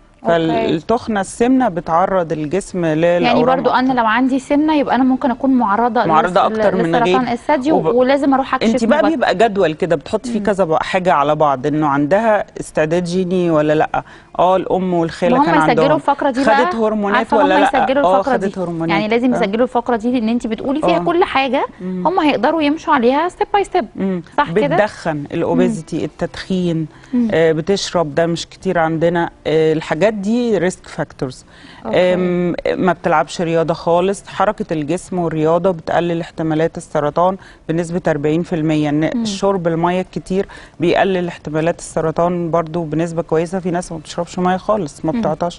فالتخنه السمنه بتعرض الجسم للاورام يعني برضو أكتر. انا لو عندي سمنه يبقى انا ممكن اكون معرضه معرضة لس- أكتر من لسرطان غير. الثدي وب- ولازم اروح اكشف انت بقى مبكر. بيبقى جدول كده بتحط فيه كذا بقى حاجه على بعض انه عندها استعداد جيني ولا لا اه الام والخاله وهم كان عندهم يسجلوا الفقره دي بقى خدت هرمونات عارفة ولا هم لا يسجلوا اه الفقره خدت دي هرمونات يعني لازم آه. يسجلوا الفقره دي ان انت بتقولي فيها آه. كل حاجه هم هيقدروا يمشوا عليها ستيب باي ستيب مم. صح كده بتدخن الاوبيزيتي التدخين آه بتشرب ده مش كتير عندنا آه الحاجات دي ريسك فاكتورز أوكي. ما بتلعبش رياضه خالص حركه الجسم والرياضه بتقلل احتمالات السرطان بنسبه 40% ان شرب الميه الكتير بيقلل احتمالات السرطان برضو بنسبه كويسه في ناس ما بتشربش ميه خالص ما بتعطش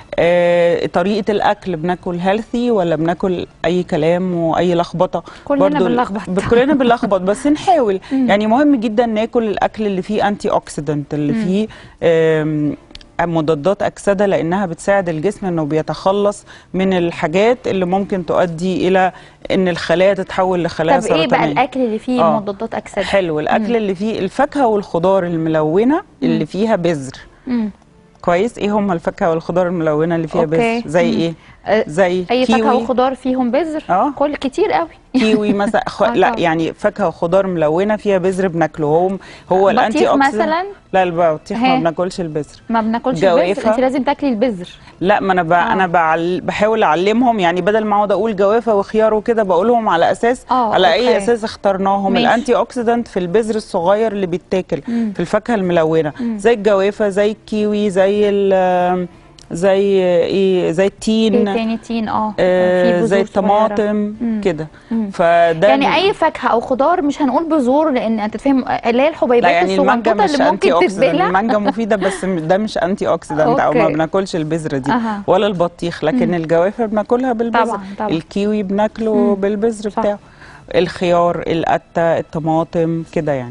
آه طريقه الاكل بناكل هيلثي ولا بناكل اي كلام واي لخبطه كلنا برضو ال- بنلخبط. ب- كلنا بنلخبط بس نحاول يعني مهم جدا ناكل الاكل اللي فيه انتي اوكسيدنت اللي فيه آم، مضادات اكسده لانها بتساعد الجسم انه بيتخلص من الحاجات اللي ممكن تؤدي الى ان الخلايا تتحول لخلايا طب ايه بقى سرطانيه الاكل اللي فيه آه. مضادات اكسده حلو الاكل اللي فيه الفاكهه والخضار الملونه اللي فيها بذر مم. كويس ايه هم الفاكهه والخضار الملونه اللي فيها أوكي. بذر زي مم. ايه آه، زي اي فاكهه كيوي وخضار فيهم بذر آه. كل كتير قوي كيوي مثلا خ... آه لا طبعا. يعني فاكهه وخضار ملونه فيها بذر بناكله هو هو الانتي بطيخ اوكسيدنت مثلا لا البطيخ ما ها. بناكلش البذر ما بناكلش جوافة. البذر انت لازم تاكلي البذر لا ما انا ب... آه. انا بعل... بحاول اعلمهم يعني بدل ما اقعد اقول جوافه وخيار وكده بقولهم على اساس آه، على اي أوكي. اساس اخترناهم ماشي. الانتي اوكسيدنت في البذر الصغير اللي بيتاكل في الفاكهه الملونه زي الجوافه زي الكيوي زي ال... زي ايه زي ايه التين تاني تين اه آه في زي بذور صغيرة. الطماطم مم. كده مم. فده يعني اي فاكهه او خضار مش هنقول بذور لان انت تفهم اللي هي لا الحبيبات يعني المانجا الصغنطوطه مش اللي انتي ممكن اوكسيدنت تتبلع المانجا مفيده بس م- ده مش انتي اوكسيدنت او ما أوكي. بناكلش البذره دي أها. ولا البطيخ لكن الجوافه بناكلها بالبذر طبعاً، طبعاً. الكيوي بناكله بالبذر صح. بتاعه الخيار القته الطماطم كده يعني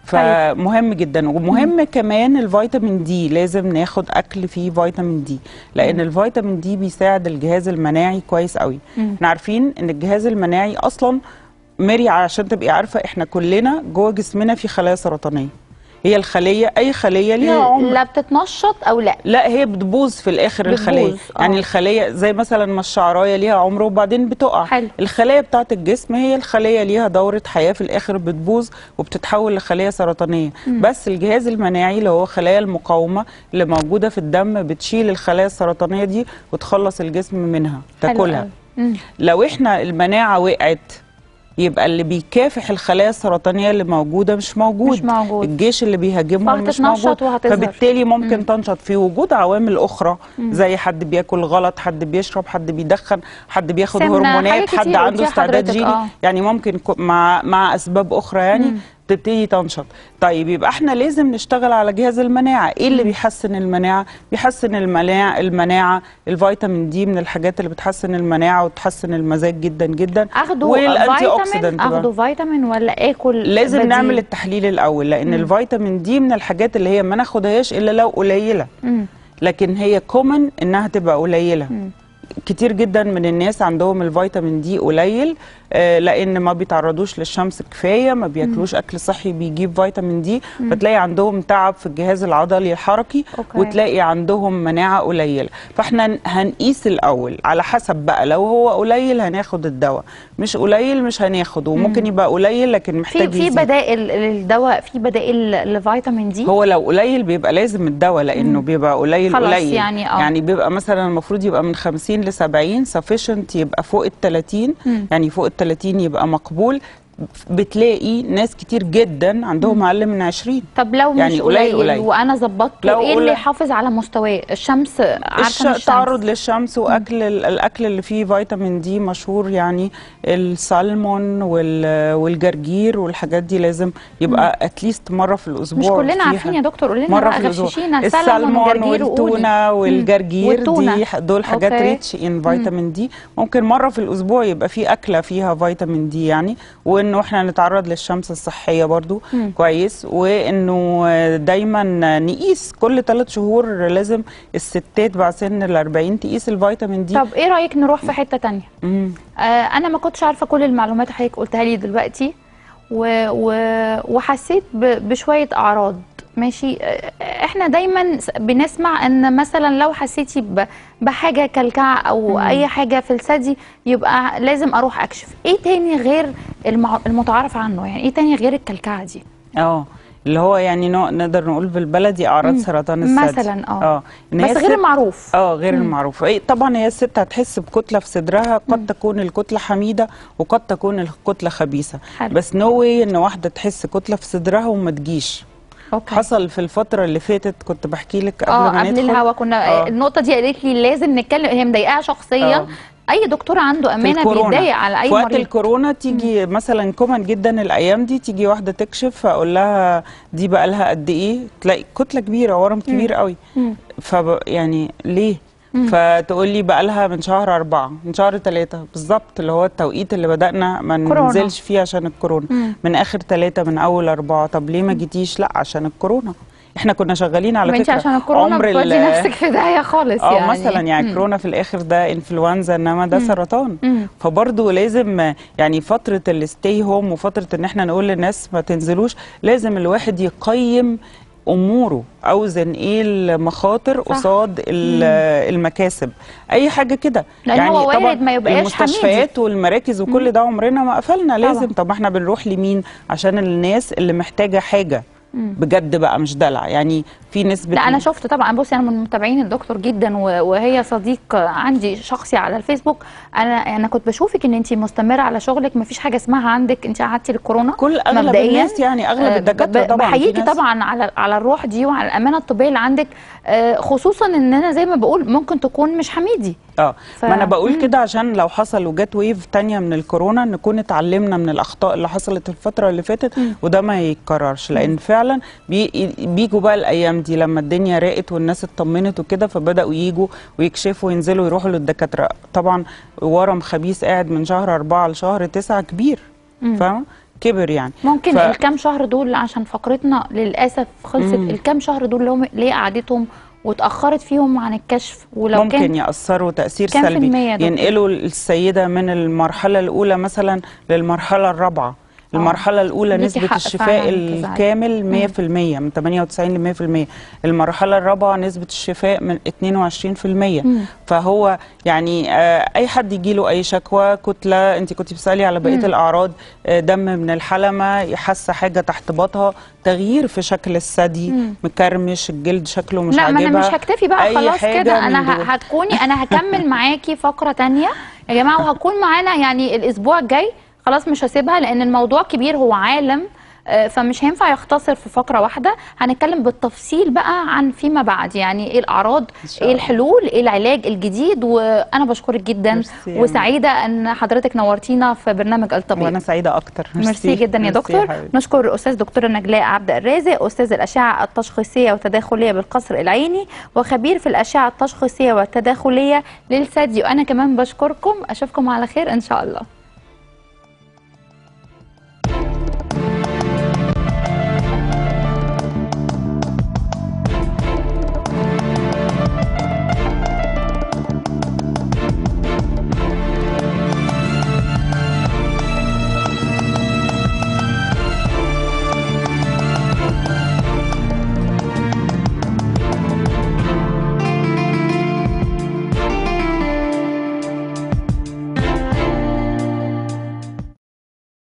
فمهم جدا ومهم كمان الفيتامين دي لازم ناخد اكل فيه فيتامين دي لان الفيتامين دي بيساعد الجهاز المناعي كويس قوي احنا عارفين ان الجهاز المناعي اصلا ماري عشان تبقي عارفه احنا كلنا جوه جسمنا في خلايا سرطانيه هي الخليه اي خليه ليها عمر لا بتتنشط او لا لا هي بتبوظ في الاخر بتبوظ، الخليه آه. يعني الخليه زي مثلا ما الشعرايه ليها عمر وبعدين بتقع حلو. الخلايا بتاعه الجسم هي الخليه ليها دوره حياه في الاخر بتبوظ وبتتحول لخليه سرطانيه بس الجهاز المناعي اللي هو خلايا المقاومه اللي موجوده في الدم بتشيل الخلايا السرطانيه دي وتخلص الجسم منها حلو تاكلها أوي. مم. لو احنا المناعه وقعت يبقى اللي بيكافح الخلايا السرطانيه اللي موجوده مش موجود مش موجود. الجيش اللي بيهاجمهم مش فهتتنشط موجود وهتظهر. فبالتالي ممكن تنشط في وجود عوامل اخرى زي حد بياكل غلط حد بيشرب حد بيدخن حد بياخد سمنة، هرمونات حاجات حد كتير عنده قلتيها استعداد حضرتك، جيني آه. يعني ممكن كو- مع مع اسباب اخرى يعني تبتدي تنشط طيب يبقى احنا لازم نشتغل على جهاز المناعه ايه اللي بيحسن المناعه بيحسن المناعه المناعه الفيتامين دي من الحاجات اللي بتحسن المناعه وتحسن المزاج جدا جدا اخده والانتي فيتامين اوكسيدنت بقى. اخده فيتامين ولا اكل لازم بديل؟ نعمل التحليل الاول لان الفيتامين دي من الحاجات اللي هي ما ناخدهاش الا لو قليله مم. لكن هي كومن انها تبقى قليله كتير جدا من الناس عندهم الفيتامين دي قليل آه، لان ما بيتعرضوش للشمس كفايه ما بياكلوش اكل صحي بيجيب فيتامين دي فتلاقي عندهم تعب في الجهاز العضلي الحركي أوكي. وتلاقي عندهم مناعه قليله فاحنا هنقيس الاول على حسب بقى لو هو قليل هناخد الدواء مش قليل مش هناخده وممكن يبقى قليل لكن في محتاج في يزيد. بدائل للدواء في بدائل لفيتامين دي هو لو قليل بيبقى لازم الدواء لانه بيبقى قليل خلاص قليل يعني آه. يعني بيبقى مثلا المفروض يبقى من 50 ل 70 sufficient يبقى فوق ال 30 يعني فوق ال 30 يبقى مقبول بتلاقي ناس كتير جدا عندهم اقل من 20 طب لو يعني مش قليل قليل, قليل. وانا ظبطته لو ايه اللي قليل. يحافظ على مستواه الشمس عارفه الش... إن الشمس تعرض للشمس واكل ال- الاكل اللي فيه فيتامين دي مشهور يعني السلمون وال... والجرجير والحاجات دي لازم يبقى اتليست مره في الاسبوع مش كلنا فيها. عارفين يا دكتور قول لنا مره بقى في الاسبوع غششينا سلمون السلمون وجرجير وقولي. والتونه والجرجير والتونة. دي ح- دول حاجات أوكي. ريتش ان فيتامين دي ممكن مره في الاسبوع يبقى في اكله فيها فيتامين دي يعني وانه احنا نتعرض للشمس الصحيه برضو مم. كويس وانه دايما نقيس كل ثلاث شهور لازم الستات بعد سن ال 40 تقيس الفيتامين دي طب ايه رايك نروح في حته تانية مم. آه انا ما كنتش عارفه كل المعلومات حضرتك قلتها لي دلوقتي و... و... وحسيت ب... بشويه اعراض ماشي آه، احنا دايما س- بنسمع ان مثلا لو حسيتي ب... بحاجه كلكعه او مم. اي حاجه في الثدي يبقى لازم اروح اكشف ايه تاني غير المع... المتعارف عنه يعني ايه تاني غير الكلكعه دي اه اللي هو يعني نوع نقدر نقول بالبلدي اعراض مم. سرطان الثدي مثلا اه اه إن هي بس غير الست- المعروف اه غير المعروف إيه طبعا هي الست هتحس بكتله في صدرها قد تكون الكتله حميده وقد تكون الكتله خبيثه حلو. بس نو واي ان واحده تحس كتله في صدرها وما تجيش أوكي. حصل في الفتره اللي فاتت كنت بحكي لك قبل اه ما قبل ندخل الهوا كنا آه. النقطه دي قالت لي لازم نتكلم هي مضايقاها شخصيا آه. اي دكتور عنده في امانه الكورونا. بيتضايق على اي في وقت مريض الكورونا تيجي مثلا كومن جدا الايام دي تيجي واحده تكشف فاقول لها دي بقى لها قد ايه تلاقي كتله كبيره ورم كبير قوي مم. فب يعني ليه فتقول لي بقى لها من شهر أربعة من شهر ثلاثة بالظبط اللي هو التوقيت اللي بدأنا ما كورونا. ننزلش فيه عشان الكورونا مم. من آخر ثلاثة من أول أربعة طب ليه ما جيتيش لا عشان الكورونا احنا كنا شغالين على ما انت فكرة عشان الكورونا عمر ال- بتودي نفسك في داهيه خالص اه يعني مثلا يعني مم. كورونا في الاخر ده انفلونزا انما ده سرطان مم. فبرضه لازم يعني فتره الستي هوم وفتره ان احنا نقول للناس ما تنزلوش لازم الواحد يقيم اموره اوزن ايه المخاطر صح. قصاد ال- المكاسب اي حاجه كده لأن هو وارد ما يبقاش المستشفيات والمراكز وكل ده عمرنا ما قفلنا لازم طب احنا بنروح لمين عشان الناس اللي محتاجه حاجه بجد بقى مش دلع يعني في نسبه لا انا شفت طبعا بصي انا من متابعين الدكتور جدا و- وهي صديق عندي شخصي على الفيسبوك انا انا كنت بشوفك ان انت مستمره على شغلك ما فيش حاجه اسمها عندك انت قعدتي للكورونا كل اغلب مبدئياً، الناس يعني اغلب آه، الدكاتره ب- طبعا في بحييكي ناس- طبعا على على الروح دي وعلى الامانه الطبيه اللي عندك آه، خصوصا ان انا زي ما بقول ممكن تكون مش حميدي اه ف- ما انا بقول مم. كده عشان لو حصل وجات ويف تانية من الكورونا نكون اتعلمنا من الاخطاء اللي حصلت الفتره اللي فاتت وده ما يتكررش لان فعلا بي بيجوا بقى الايام دي لما الدنيا راقت والناس اطمنت وكده فبداوا يجوا ويكشفوا وينزلوا يروحوا للدكاتره طبعا ورم خبيث قاعد من شهر أربعة لشهر تسعة كبير فاهمه كبر يعني ممكن ف- الكام شهر دول عشان فقرتنا للاسف خلصت مم. الكام شهر دول اللي هم ليه قعدتهم واتاخرت فيهم عن الكشف ولو ممكن كان يأثروا تأثير كام في سلبي المية يا دكتور؟ ينقلوا السيدة من المرحلة الأولى مثلا للمرحلة الرابعة المرحلة الأولى ليكي نسبة حق الشفاء فعلاً تزعلي. الكامل 100% من 98 ل 100% المرحلة الرابعة نسبة الشفاء من 22% فهو يعني آه، أي حد يجيله أي شكوى كتلة أنت كنت بتسألي على بقية الأعراض آه، دم من الحلمة حاسة حاجة تحت بطها تغيير في شكل الثدي مكرمش الجلد شكله مش لا ما عاجبها انا مش هكتفي بقى أي خلاص حاجة كده من انا ه- دول. هتكوني انا هكمل معاكي فقره تانية يا جماعه وهكون معانا يعني الاسبوع الجاي خلاص مش هسيبها لان الموضوع كبير هو عالم آه، فمش هينفع يختصر في فقره واحده هنتكلم بالتفصيل بقى عن فيما بعد يعني ايه الاعراض إن شاء ايه الله. الحلول ايه العلاج الجديد وانا بشكرك جدا ميرسي يا وسعيده ان حضرتك نورتينا في برنامج الطبيب وانا سعيده اكتر ميرسي جدا يا ميرسي دكتور حبيبتي. نشكر الاستاذ دكتوره نجلاء عبد الرازق استاذ الاشعه التشخيصيه والتداخليه بالقصر العيني وخبير في الاشعه التشخيصيه والتداخليه للثدي وانا كمان بشكركم اشوفكم على خير ان شاء الله